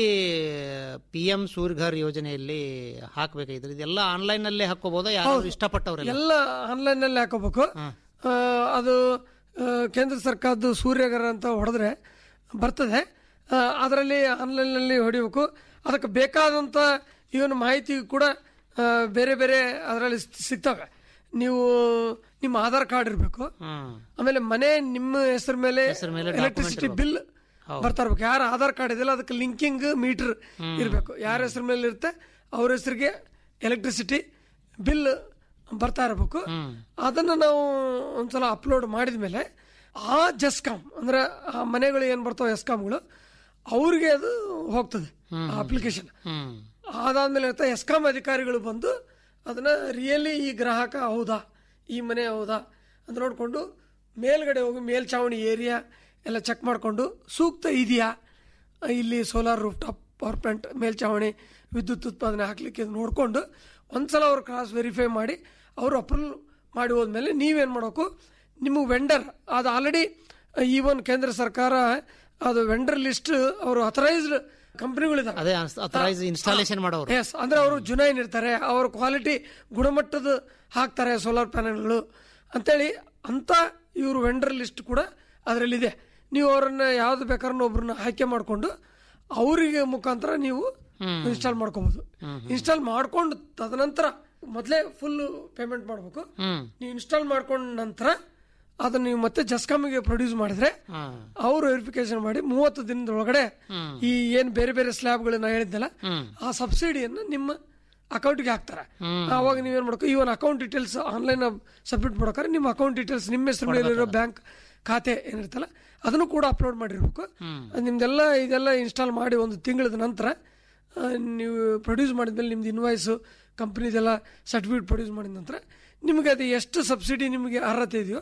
ಪಿ ಎಂ ಸೂರ್ಯಘರ್ ಯೋಜನೆಯಲ್ಲಿ ಹಾಕ್ಬೇಕಾಗಿದ್ರೆ ಇದೆಲ್ಲ ಆನ್ಲೈನ್ ನಲ್ಲೇ ಹಾಕೋಬಹುದಾ ಯಾರು ಇಷ್ಟಪಟ್ಟವ್ರೆಲ್ಲ ಎಲ್ಲ ಆನ್ಲೈನ್ ನಲ್ಲಿ ಹಾಕೋಬೇಕು ಆ, ಅದು ಆ, ಕೇಂದ್ರ ಸರ್ಕಾರದ ಸೂರ್ಯಗರ ಅಂತ ಹೊಡೆದ್ರೆ ಬರ್ತದೆ ಅದರಲ್ಲಿ ಆನ್ಲೈನ್ ನಲ್ಲಿ ಹೊಡಿಬೇಕು ಅದಕ್ಕೆ ಬೇಕಾದಂತ ಇವನ್ ಮಾಹಿತಿ ಕೂಡ ಆ, ಬೇರೆ ಬೇರೆ ಅದರಲ್ಲಿ ಸಿಗ್ತವೆ ನೀವು ನಿಮ್ಮ ಆಧಾರ್ ಕಾರ್ಡ್ ಇರಬೇಕು ಹ್ಮ್ ಆಮೇಲೆ ಮನೆ ನಿಮ್ಮ ಹೆಸರು ಮೇಲೆ ಹೆಸರು ಮೇಲೆ ಎಲೆಕ್ಟ್ರಿಸಿಟಿ ಬಿಲ್ ಬರ್ತಾ ಇರ್ಬೇಕು ಯಾರ ಆಧಾರ್ ಕಾರ್ಡ್ ಇದೆಯಲ್ಲ ಅದಕ್ಕೆ ಲಿಂಕಿಂಗ್ ಮೀಟರ್ ಇರಬೇಕು ಯಾರ ಹೆಸರು ಮೇಲೆ ಇರುತ್ತೆ ಅವ್ರ ಹೆಸರಿಗೆ ಎಲೆಕ್ಟ್ರಿಸಿಟಿ ಬಿಲ್ ಬರ್ತಾ ಇರಬೇಕು ಅದನ್ನ ನಾವು ಒಂದ್ಸಲ ಅಪ್ಲೋಡ್ ಮಾಡಿದ ಮೇಲೆ ಆ ಜಸ್ಕಾಮ್ ಅಂದ್ರೆ ಆ ಮನೆಗಳು ಏನ್ ಬರ್ತಾವ ಎಸ್ಕಾಮ್ಗಳು ಅವ್ರಿಗೆ ಅದು ಹೋಗ್ತದೆ ಆ ಅಪ್ಲಿಕೇಶನ್ ಹ್ಮ್ ಅದಾದ್ಮೇಲೆ ಇರ್ತಾ ಎಸ್ಕಾಂ ಅಧಿಕಾರಿಗಳು ಬಂದು ಅದನ್ನ ರಿಯಲಿ ಈ ಗ್ರಾಹಕ ಹೌದಾ ಈ ಮನೆ ಹೌದಾ ಅಂತ ನೋಡಿಕೊಂಡು ಮೇಲ್ಗಡೆ ಹೋಗಿ ಮೇಲ್ಛಾವಣಿ ಏರಿಯಾ ಎಲ್ಲ ಚೆಕ್ ಮಾಡಿಕೊಂಡು ಸೂಕ್ತ ಇದೆಯಾ ಇಲ್ಲಿ solar rooftop power plant ಮೇಲ್ಛಾವಣಿ ವಿದ್ಯುತ್ ಉತ್ಪಾದನೆ ಹಾಕ್ಲಿಕ್ಕೆ ನೋಡಿಕೊಂಡು ಒಂದ್ಸಲ ಅವ್ರು ಕ್ರಾಸ್ ವೆರಿಫೈ ಮಾಡಿ ಅವರು ಅಪ್ರೂವಲ್ ಮಾಡಿ ಹೋದ್ಮೇಲೆ ನೀವೇನು ಮಾಡಬೇಕು ನಿಮ್ಮ ವೆಂಡರ್ ಅದು ಆಲ್ರೆಡಿ ಈವನ್ ಕೇಂದ್ರ ಸರ್ಕಾರ ಅದು ವೆಂಡರ್ ಲಿಸ್ಟ್ ಅವರು ಅಥರೈಸ್ಡ್ ಕಂಪನಿಗಳಿದಾವೆ ಅದೇ ಅಥರೈಸ್ ಇನ್ಸ್ಟಾಲೇಷನ್ ಮಾಡೋರು ಎಸ್ ಅಂದ್ರೆ ಅವರು ಜುನೈನ್ ಇರ್ತಾರೆ ಅವ್ರ ಕ್ವಾಲಿಟಿ ಗುಣಮಟ್ಟದ ಹಾಕ್ತಾರೆ ಸೋಲಾರ್ ಪ್ಯಾನೆಲ್ಗಳು ಅಂತೇಳಿ ಅಂತ ಇವರು ವೆಂಡರ್ ಲಿಸ್ಟ್ ಕೂಡ ಅದರಲ್ಲಿದೆ ನೀವು ಅವರನ್ನ ಯಾವ್ದು ಬೇಕಾದ್ರೂ ಒಬ್ರನ್ನ ಆಯ್ಕೆ ಮಾಡಿಕೊಂಡು ಅವರಿಗೆ ಮುಖಾಂತರ ನೀವು ಇನ್ಸ್ಟಾಲ್ ಮಾಡ್ಕೋಬಹುದು ಇನ್ಸ್ಟಾಲ್ ಮಾಡ್ಕೊಂಡು ತದನಂತರ ಮೊದಲೇ ಫುಲ್ ಪೇಮೆಂಟ್ ಮಾಡಬೇಕು ಹ್ಮ್ ನೀವು ಇನ್ಸ್ಟಾಲ್ ಮಾಡ್ಕೊಂಡ ನಂತರ ಅದನ್ನ ನೀವು ಮತ್ತೆ ಜಸ್ಕಾಮಿಗೆ ಪ್ರೊಡ್ಯೂಸ್ ಮಾಡಿದ್ರೆ ಹಾ ಅವರು ವೆರಿಫಿಕೇಶನ್ ಮಾಡಿ ಮೂವತ್ತು ದಿನದೊಳಗಡೆ ಈ ಏನ್ ಬೇರೆ ಬೇರೆ ಸ್ಲ್ಯಾಬ್ಗಳನ್ನ ಹೇಳಿದ್ದಲ್ಲ ಆ ಸಬ್ಸಿಡಿಯನ್ನ ನಿಮ್ಮ ಅಕೌಂಟ್ಗೆ ಹಾಕ್ತಾರೆ ಅವಾಗ ನೀವೇನ್ ಮಾಡ್ಕೊ even account details online submit ಮಾಡ್ಬೇಕಾದ್ರೆ ನಿಮ್ಮ ಅಕೌಂಟ್ ಡೀಟೇಲ್ಸ್ ನಿಮ್ಮ ಹೆಸರು ಮೇಲೆ ಇರೋ ಬ್ಯಾಂಕ್ ಖಾತೆ ಏನಿರ್ತಲ್ಲ ಅದನ್ನು ಕೂಡ ಅಪ್ಲೋಡ್ ಮಾಡಿರ್ಬೇಕು ಅದ್ ನಿಮ್ದೆಲ್ಲ ಇದೆಲ್ಲ ಇನ್ಸ್ಟಾಲ್ ಮಾಡಿ ಒಂದು ತಿಂಗಳದ ನಂತರ ಆ, ನೀವು ಪ್ರೊಡ್ಯೂಸ್ ಮಾಡಿದ್ಮೇಲೆ ನಿಮ್ದು ಇನ್ವಾಯ್ಸು ಕಂಪ್ನಿದೆಲ್ಲ ಸರ್ಟಿಫಿಕೇಟ್ ಪ್ರೊಡ್ಯೂಸ್ ಮಾಡಿದ ನಂತರ ನಿಮಗೆ ಅದು ಎಷ್ಟು ಸಬ್ಸಿಡಿ ನಿಮಗೆ ಅರ್ಹತೆ ಇದೆಯೋ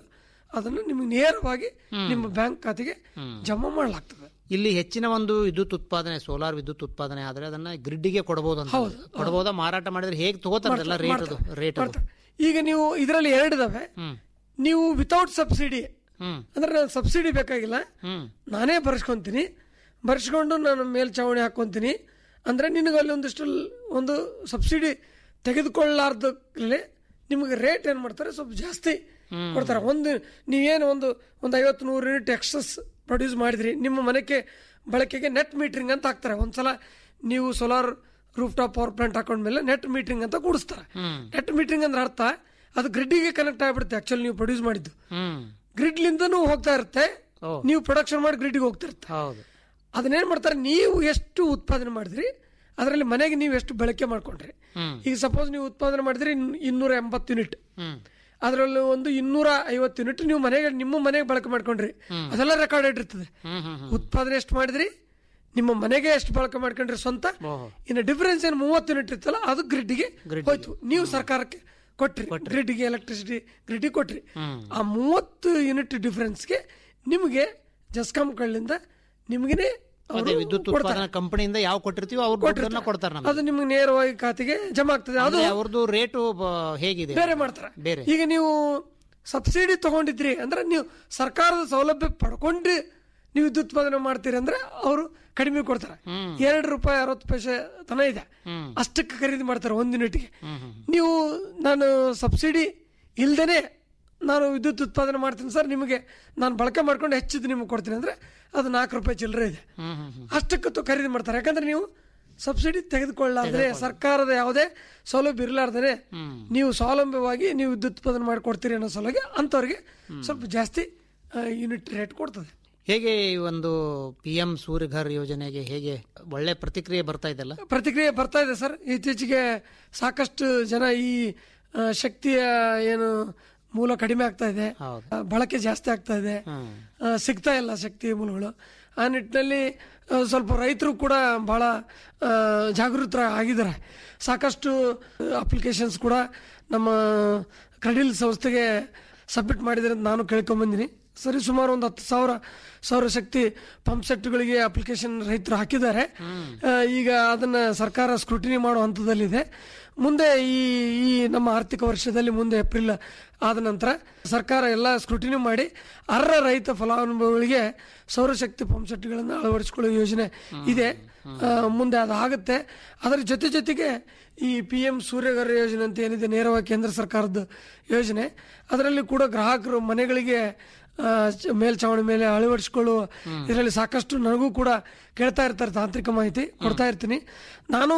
ಅದನ್ನು ನಿಮಗೆ ನೇರವಾಗಿ ನಿಮ್ಮ ಬ್ಯಾಂಕ್ ಖಾತೆಗೆ ಜಮಾ ಮಾಡಲಾಗ್ತದೆ ಇಲ್ಲಿ ಹೆಚ್ಚಿನ ಒಂದು ವಿದ್ಯುತ್ ಉತ್ಪಾದನೆ ಸೋಲಾರ್ ವಿದ್ಯುತ್ ಉತ್ಪಾದನೆ ಆದ್ರೆ ಅದನ್ನ ಗ್ರಿಡ್ಗೆ ಕೊಡಬಹುದು ಅಂತ ಕೊಡಬಹುದಾ ಮಾರಾಟ ಮಾಡಿದ್ರೆ ಹೇಗೆ ತಗೋತಾರಲ್ಲ ರೇಟ್ ಅದು ರೇಟ್ ಅದು ಮಾಡ್ತಾರೆ. ಈಗ ನೀವು ಇದರಲ್ಲಿ ಎರಡಿದಾವೆ ಹ್ಮ್ ನೀವು ವಿತೌಟ್ ಸಬ್ಸಿಡಿ ಹ್ಮ್ ಅಂದ್ರೆ ನಾನು ಸಬ್ಸಿಡಿ ಬೇಕಾಗಿಲ್ಲ ಹ್ಮ್ ನಾನೇ ಬರ್ಸ್ಕೊಂತೀನಿ ಬರ್ಸ್ಕೊಂಡು ನಾನು ಮೇಲ್ಛಾವಣಿ ಹಾಕೊಂತೀನಿ ಅಂದ್ರೆ ನಿನಗೆ ಅಲ್ಲಿ ಒಂದಿಷ್ಟು ಲ್- ಒಂದು ಸಬ್ಸಿಡಿ ತೆಗೆದುಕೊಳ್ಳಾರ್ದಲ್ಲೇ ನಿಮಗೆ ರೇಟ್ ಏನು ಮಾಡ್ತಾರೆ ಸ್ವಲ್ಪ ಜಾಸ್ತಿ ಕೊಡ್ತಾರೆ ಒಂದು ನೀವೇನು ಒಂದು ಒಂದು ಐವತ್ತು ನೂರು ಯೂನಿಟ್ ಎಕ್ಸಸ್ ಪ್ರೊಡ್ಯೂಸ್ ಮಾಡಿದ್ರಿ ನಿಮ್ಮ ಮನೆಗೆ ಬಳಕೆಗೆ ನೆಟ್ ಮೀಟ್ರಿಂಗ್ ಅಂತ ಹಾಕ್ತಾರೆ ಒಂದ್ಸಲ ನೀವು solar rooftop power plant ಹಾಕೊಂಡ್ಮೇಲೆ ನೆಟ್ ಮೀಟ್ರಿಂಗ್ ಅಂತ ಕೂಡಿಸ್ತಾರೆ ನೆಟ್ ಮೀಟ್ರಿಂಗ್ ಅಂದ್ರೆ ಅರ್ಥ ಅದು ಗ್ರಿಡ್ಡಿಗೆ ಕನೆಕ್ಟ್ ಆಗ್ಬಿಡುತ್ತೆ ಆಕ್ಚುಲಿ ನೀವು ಪ್ರೊಡ್ಯೂಸ್ ಮಾಡಿದ್ದು ಹ್ಮ್ ಗ್ರಿಡ್ಲಿಂದನೂ ಹೋಗ್ತಾ ಇರುತ್ತೆ ಓ. ನೀವು ಪ್ರೊಡಕ್ಷನ್ ಮಾಡಿ ಗ್ರಿಡ್ಗೆ ಹೋಗ್ತಾ ಇರುತ್ತೆ ಹೌದು ಅದನ್ನೇನ್ ಮಾಡ್ತಾರೆ ನೀವು ಎಷ್ಟು ಉತ್ಪಾದನೆ ಮಾಡಿದ್ರಿ ಅದರಲ್ಲಿ ಮನೆಗೆ ನೀವು ಎಷ್ಟು ಬಳಕೆ ಮಾಡ್ಕೊಂಡ್ರಿ ಹ್ಮ್. ಈಗ ಸಪೋಸ್ ನೀವು ಉತ್ಪಾದನೆ ಮಾಡಿದ್ರಿ ಇನ್- ಇನ್ನೂರ ಎಂಬತ್ತು ಯೂನಿಟ್ ಹ್ಮ್ ಅದರಲ್ಲಿ ಒಂದು ಇನ್ನೂರ ಐವತ್ತು ಯೂನಿಟ್ ನೀವು ಮನೆಗೆ ನಿಮ್ಮ ಮನೆಗೆ ಬಳಕೆ ಮಾಡ್ಕೊಂಡ್ರಿ ಅದೆಲ್ಲ ರೆಕಾರ್ಡ್ ಇರ್ತದೆ ಹ್ಮ್ ಹ್ಮ್ ಹ್ಮ್ ಉತ್ಪಾದನೆ ಎಷ್ಟು ಮಾಡಿದ್ರಿ ನಿಮ್ಮ ಮನೆಗೆ ಎಷ್ಟು ಬಳಕೆ ಮಾಡ್ಕೊಂಡ್ರಿ ಸ್ವಂತ ಓಹೋ. ಇನ್ನು ಡಿಫರೆನ್ಸ್ ಏನು ಮೂವತ್ತು ಯೂನಿಟ್ ಇತ್ತಲ್ಲ ಅದು ಗ್ರಿಡ್ಗೆ ಹೋಯ್ತು ನೀವು ಸರ್ಕಾರಕ್ಕೆ ಕೊಟ್ರಿ ಗ್ರಿಡ್ಗೆ ಎಲೆಕ್ಟ್ರಿಸಿಟಿ ಗ್ರಿಡ್ಗೆ ಕೊಟ್ರಿ ಆ ಮೂವತ್ತು ಯೂನಿಟ್ ಡಿಫರೆನ್ಸ್ಗೆ ನಿಮಗೆ ಜಸ್ಕಾಂ ಗಳಿಂದ ನಿಮಗೇನೆ ಅದೇ ವಿದ್ಯುತ್ ಉತ್ಪಾದನಾ ಕಂಪನಿಯಿಂದ ಯಾವ ಕೊಟ್ಟಿರ್ತೀವೋ ಅವ್ರ ದುಡ್ಡನ್ನ ಕೊಡ್ತಾರೆ ನಮ್ಗೆ ಅದು ನಿಮ್ಗೆ ನೇರವಾಗಿ ಖಾತೆಗೆ ಜಮಾ ಆಗ್ತದೆ ಅದು ಅಂದ್ರೆ ಅವ್ರದ್ದು ರೇಟು ಹೇಗಿದೆ ಬೇರೆ ಮಾಡ್ತಾರೆ ಬೇರೆ. ಈಗ ನೀವು ಸಬ್ಸಿಡಿ ತಗೊಂಡಿದ್ರಿ ಅಂದ್ರೆ ನೀವು ಸರ್ಕಾರದ ಸೌಲಭ್ಯ ಪಡ್ಕೊಂಡು ನೀವು ವಿದ್ಯುತ್ ಉತ್ಪಾದನೆ ಮಾಡ್ತೀರಿ ಅಂದ್ರೆ ಅವರು ಕಡಿಮೆ ಕೊಡ್ತಾರೆ ಎರಡು ರೂಪಾಯಿ ಅರವತ್ತು ಪೈಸೆ ತನ ಇದೆ ಅಷ್ಟಕ್ಕೆ ಖರೀದಿ ಮಾಡ್ತಾರೆ ಒಂದು ಯೂನಿಟ್ಗೆ ನೀವು ನಾನು ಸಬ್ಸಿಡಿ ಇಲ್ದೇನೆ ನಾನು ವಿದ್ಯುತ್ ಉತ್ಪಾದನೆ ಮಾಡ್ತೀನಿ ಸರ್ ನಿಮಗೆ ನಾನು ಬಳಕೆ ಮಾಡ್ಕೊಂಡು ಹೆಚ್ಚಿದ್ದು ನಿಮಗೆ ಕೊಡ್ತೀನಿ ಅಂದ್ರೆ ಅದು ನಾಲ್ಕು ರೂಪಾಯಿ ಚಿಲ್ಲರೆ ಇದೆ ಹ್ಮ್ ಹ್ಮ್ ಹ್ಮ್ ಅಷ್ಟಕ್ಕೆ ತು- ಖರೀದಿ ಮಾಡ್ತಾರೆ ಯಾಕಂದ್ರೆ ನೀವು ಸಬ್ಸಿಡಿ ತೆಗೆದುಕೊಳ್ಳಾರ್ದ್ರೆ ಸರ್ಕಾರದ ಯಾವುದೇ ಸೌಲಭ್ಯ ಇರಲಾರ್ದೇ ನೀವು ಸ್ವಾವಲಂಬಿವಾಗಿ ನೀವು ವಿದ್ಯುತ್ ಉತ್ಪಾದನೆ ಮಾಡಿಕೊಡ್ತೀರಿ ಅನ್ನೋ ಸಲುವಾಗಿ ಅಂಥವ್ರಿಗೆ ಸ್ವಲ್ಪ ಜಾಸ್ತಿ ಯೂನಿಟ್ ರೇಟ್ ಕೊಡ್ತದೆ ಹೇಗೆ ಈ ಒಂದು ಪಿ ಎಂ ಸೂರ್ಯಘರ್ ಯೋಜನೆಗೆ ಹೇಗೆ ಒಳ್ಳೆ ಪ್ರತಿಕ್ರಿಯೆ ಬರ್ತಾ ಇದೆಲ್ಲ ಪ್ರತಿಕ್ರಿಯೆ ಬರ್ತಾ ಇದೆ ಸರ್ ಇತ್ತೀಚೆಗೆ ಸಾಕಷ್ಟು ಜನ ಈ ಆ, ಶಕ್ತಿಯ ಏನು ಮೂಲ ಕಡಿಮೆ ಆಗ್ತಾ ಇದೆ ಹೌದು. ಆ, ಬಳಕೆ ಜಾಸ್ತಿ ಆಗ್ತಾ ಇದೆ ಹ್ಮ್. ಆ, ಸಿಗ್ತಾ ಇಲ್ಲ ಶಕ್ತಿಯ ಮೂಲಗಳು ಆ ನಿಟ್ಟಿನಲ್ಲಿ ಆ, ಸ್ವಲ್ಪ ರೈತರು ಕೂಡ ಬಹಳ ಆ, ಜಾಗೃತರ ಆಗಿದ್ದಾರೆ ಸಾಕಷ್ಟು ಅಪ್ಲಿಕೇಶನ್ಸ್ ಕೂಡ ನಮ್ಮ ಕ್ರೆಡಿಲ್ ಸಂಸ್ಥೆಗೆ ಸಬ್ಮಿಟ್ ಮಾಡಿದರೆ ಅಂತ ನಾನು ಕೇಳ್ಕೊಂಬಂದಿನಿ ಸರಿ ಸುಮಾರು ಒಂದು ಹತ್ತು ಸಾವಿರ ಸೌರ ಶಕ್ತಿ ಪಂಪ್ ಸೆಟ್ಗಳಿಗೆ ಅಪ್ಲಿಕೇಶನ್ ರೈತರು ಹಾಕಿದ್ದಾರೆ ಆ, ಈಗ ಅದನ್ನ ಸರ್ಕಾರ ಸ್ಕ್ರೂಟಿನಿ ಮಾಡೋ ಹಂತದಲ್ಲಿದೆ ಮುಂದೆ ಈ ಈ ನಮ್ಮ ಆರ್ಥಿಕ ವರ್ಷದಲ್ಲಿ ಮುಂದೆ ಏಪ್ರಿಲ್ ಆದ ನಂತರ ಸರ್ಕಾರ ಎಲ್ಲ ಸ್ಕ್ರೂಟಿನಿ ಮಾಡಿ ಅರ್ಹ ರೈತ ಫಲಾನುಭವಿಗಳಿಗೆ ಸೌರಶಕ್ತಿ ಪಂಪ್ ಸೆಟ್ಗಳನ್ನು ಅಳವಡಿಸಿಕೊಳ್ಳುವ ಯೋಜನೆ ಇದೆ ಆ, ಮುಂದೆ ಅದಾಗುತ್ತೆ ಅದರ ಜೊತೆ ಜೊತೆಗೆ ಈ ಪಿ ಎಂ ಸೂರ್ಯಘರ ಯೋಜನೆ ಅಂತ ಏನಿದೆ ನೇರವಾಗಿ ಕೇಂದ್ರ ಸರ್ಕಾರದ ಯೋಜನೆ ಅದರಲ್ಲಿ ಕೂಡ ಗ್ರಾಹಕರು ಮನೆಗಳಿಗೆ ಆ, ಚ- ಮೇಲ್ಛಾವಣಿ ಮೇಲೆ ಅಳವಡಿಸಿಕೊಳ್ಳುವ ಇದರಲ್ಲಿ ಸಾಕಷ್ಟು ನನಗೂ ಕೂಡ ಕೇಳ್ತಾ ಇರ್ತಾರೆ ತಾಂತ್ರಿಕ ಮಾಹಿತಿ ಕೊಡ್ತಾ ಇರ್ತೀನಿ ನಾನು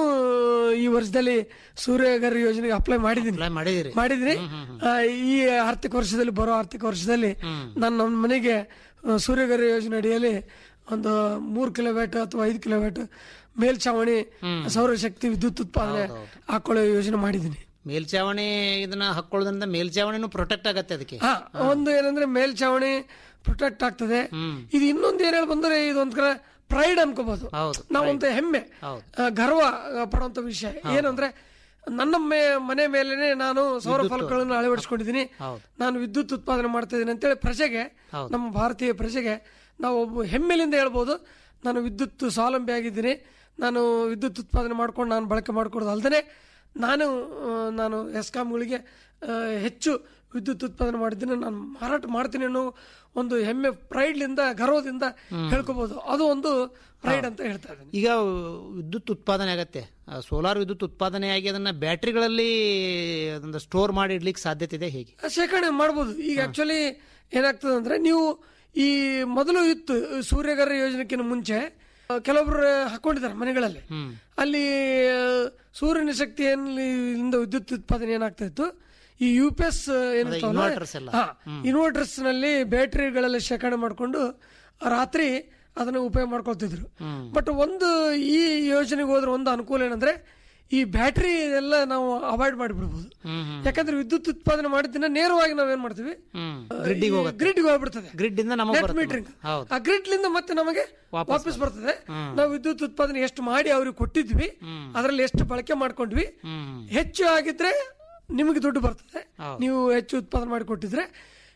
ಈ ವರ್ಷದಲ್ಲಿ ಸೂರ್ಯಘರ್ ಯೋಜನೆಗೆ ಅಪ್ಲೈ ಮಾಡಿದ್ದೀನಿ ಅಪ್ಲೈ ಮಾಡಿದಿರಿ ಮಾಡಿದ್ದೀನಿ ಆ, ಈ ಆರ್ಥಿಕ ವರ್ಷದಲ್ಲಿ ಬರೋ ಆರ್ಥಿಕ ವರ್ಷದಲ್ಲಿ ನಾನು ನಮ್ಮ ಮನೆಗೆ ಆ, ಸೂರ್ಯಘರ್ ಯೋಜನೆ ಅಡಿಯಲ್ಲಿ ಒಂದು ಮೂರು ಕಿಲೋವ್ಯಾಟ್ ಅಥವಾ ಐದು ಕಿಲೋವ್ಯಾಟ್ ಮೇಲ್ಛಾವಣಿ ಸೌರಶಕ್ತಿ ವಿದ್ಯುತ್ ಉತ್ಪಾದನೆ ಹಾಕೊಳ್ಳೋ ಯೋಜನೆ ಮಾಡಿದ್ದೀನಿ ಮೇಲ್ಚಾವಣಿ ಇದನ್ನ ಹಾಕೊಳ್ಳೋದ್ರಿಂದ ಮೇಲ್ಚಾವಣಿನೂ ಪ್ರೊಟೆಕ್ಟ್ ಆಗತ್ತೆ ಅದಕ್ಕೆ ಹಾ ಒಂದು ಏನಂದ್ರೆ ಮೇಲ್ಛಾವಣಿ ಪ್ರೊಟೆಕ್ಟ್ ಆಗ್ತದೆ ಇದು ಇನ್ನೊಂದು ಏನ್ ಹೇಳಿ ಬಂದ್ರೆ ಇದೊಂದ್ ಕಡೆ ಪ್ರೈಡ್ ಅನ್ಕೋಬಹುದು ಹೌದು, ನಾವೊಂದು ಹೆಮ್ಮೆ ಹೌದು. ಆ, ಗರ್ವ ಆ, ಪಡುವಂತ ವಿಷಯ ಏನಂದ್ರೆ ನನ್ನ ಮೇ- ಮನೆ ಮೇಲೆನೆ ನಾನು ಸೌರ ಫಲಕಗಳನ್ನು ಅಳವಡಿಸ್ಕೊಂಡಿದ್ದೀನಿ ಹೌದು. ನಾನು ವಿದ್ಯುತ್ ಉತ್ಪಾದನೆ ಮಾಡ್ತಾ ಇದ್ದೀನಿ ಅಂತೇಳಿ ಪ್ರಜೆಗೆ ಹೌದು. ನಮ್ಮ ಭಾರತೀಯ ಪ್ರಜೆಗೆ ನಾವು ಒಬ್ಬ ಹೆಮ್ಮೆಲಿಂದ ಹೇಳ್ಬೋದು ನಾನು ವಿದ್ಯುತ್ ಸ್ವಾವಲಂಬಿ ಆಗಿದ್ದೀನಿ ನಾನು ವಿದ್ಯುತ್ ಉತ್ಪಾದನೆ ಮಾಡ್ಕೊಂಡು ನಾನು ಬಳಕೆ ಮಾಡ್ಕೊಡೋದು ಅಲ್ದೇ ನಾನು ಆ, ನಾನು ಎಸ್ಕಾಂಗಳಿಗೆ ಆ, ಹೆಚ್ಚು ವಿದ್ಯುತ್ ಉತ್ಪಾದನೆ ಮಾಡಿದ್ದೀನಿ ನಾನು ಮಾರಾಟ ಮಾಡ್ತೀನಿ ಅನ್ನೋ ಒಂದು ಹೆಮ್ಮೆ ಪ್ರೈಡ್ಲಿಂದ ಗರ್ವದಿಂದ ಹೇಳ್ಕೋಬಹುದು ಅದು ಒಂದು ಪ್ರೈಡ್ ಅಂತ ಹೇಳ್ತಾ ಇದ್ದೀನಿ ಈಗ ವಿದ್ಯುತ್ ಉತ್ಪಾದನೆ ಆಗತ್ತೆ ಸೋಲಾರ್ ವಿದ್ಯುತ್ ಉತ್ಪಾದನೆ ಆಗಿ ಅದನ್ನ ಬ್ಯಾಟ್ರಿಗಳಲ್ಲಿ ಅದನ್ನ ಸ್ಟೋರ್ ಮಾಡಿ ಇಡ್ಲಿಕ್ಕೆ ಸಾಧ್ಯತೆ ಇದೆ ಹೇಗೆ ಶೇಖರಣೆ ಮಾಡ್ಬೋದು ಈಗ ಆಕ್ಚುಲಿ ಏನಾಗ್ತದೆ ಅಂದ್ರೆ ನೀವು ಈ ಮೊದಲು ಇತ್ತು ಸೂರ್ಯಗರ ಯೋಜನೆಕ್ಕಿಂತ ಮುಂಚೆ ಆ, ಕೆಲವೊಬ್ರು ಹಾಕೊಂಡಿದ್ದಾರೆ ಮನೆಗಳಲ್ಲಿ ಅಲ್ಲಿ ಆ, ಸೂರ್ಯನ ಶಕ್ತಿಯಿಂದ ವಿದ್ಯುತ್ ಉತ್ಪಾದನೆ ಏನಾಗ್ತಾ ಇತ್ತು ಈ ಯು ಪಿ ಎಸ್ inverters ಎಲ್ಲ. ಇನ್ವರ್ಟರ್ಸ್ ನಲ್ಲಿ ಬ್ಯಾಟರಿಗಳೆಲ್ಲ ಶೇಖರಣೆ ಮಾಡಿಕೊಂಡು ರಾತ್ರಿ ಅದನ್ನ ಉಪಯೋಗ ಮಾಡ್ಕೊಳ್ತಿದ್ರು ಬಟ್ ಒಂದು ಈ ಯೋಜನೆಗೆ ಹೋದ್ರೆ ಒಂದು ಅನುಕೂಲ ಏನಂದ್ರೆ ಈ ಬ್ಯಾಟ್ರಿ ಎಲ್ಲ ನಾವು ಅವಾಯ್ಡ್ ಮಾಡಿಬಿಡ್ಬೋದು ಯಾಕಂದ್ರೆ ವಿದ್ಯುತ್ ಉತ್ಪಾದನೆ ಮಾಡಿದ್ದಿನ ನೇರವಾಗಿ ನಾವೇನ್ ಮಾಡ್ತೀವಿ ಗ್ರಿಡ್ಡಿಗೆ ಹೋಗುತ್ತೆ ಗ್ರಿಡ್ಗೆ ಹೋಗ್ಬಿಡ್ತದೆ ಗ್ರಿಡ್ ಇಂದ ನಮಗೆ ನೆಟ್ ಬರುತ್ತೆ ಮೀಟರಿಂಗ್ ಹೌದು ಆ ಗ್ರಿಡ್ ಲಿಂದ ಮತ್ತೆ ನಮಗೆ ವಾಪಸ್ ಬರ್ತದೆ ನಾವು ವಿದ್ಯುತ್ ಉತ್ಪಾದನೆ ಎಷ್ಟು ಮಾಡಿ ಅವ್ರಿಗೆ ಕೊಟ್ಟಿದ್ವಿ ಅದರಲ್ಲಿ ಎಷ್ಟು ಬಳಕೆ ಮಾಡ್ಕೊಂಡ್ವಿ ಹೆಚ್ಚು ಆಗಿದ್ರೆ ನಿಮಗೆ ದುಡ್ಡು ಬರ್ತದೆ ನೀವು ಹೆಚ್ಚು ಉತ್ಪಾದನೆ ಮಾಡಿ ಕೊಟ್ಟಿದ್ರೆ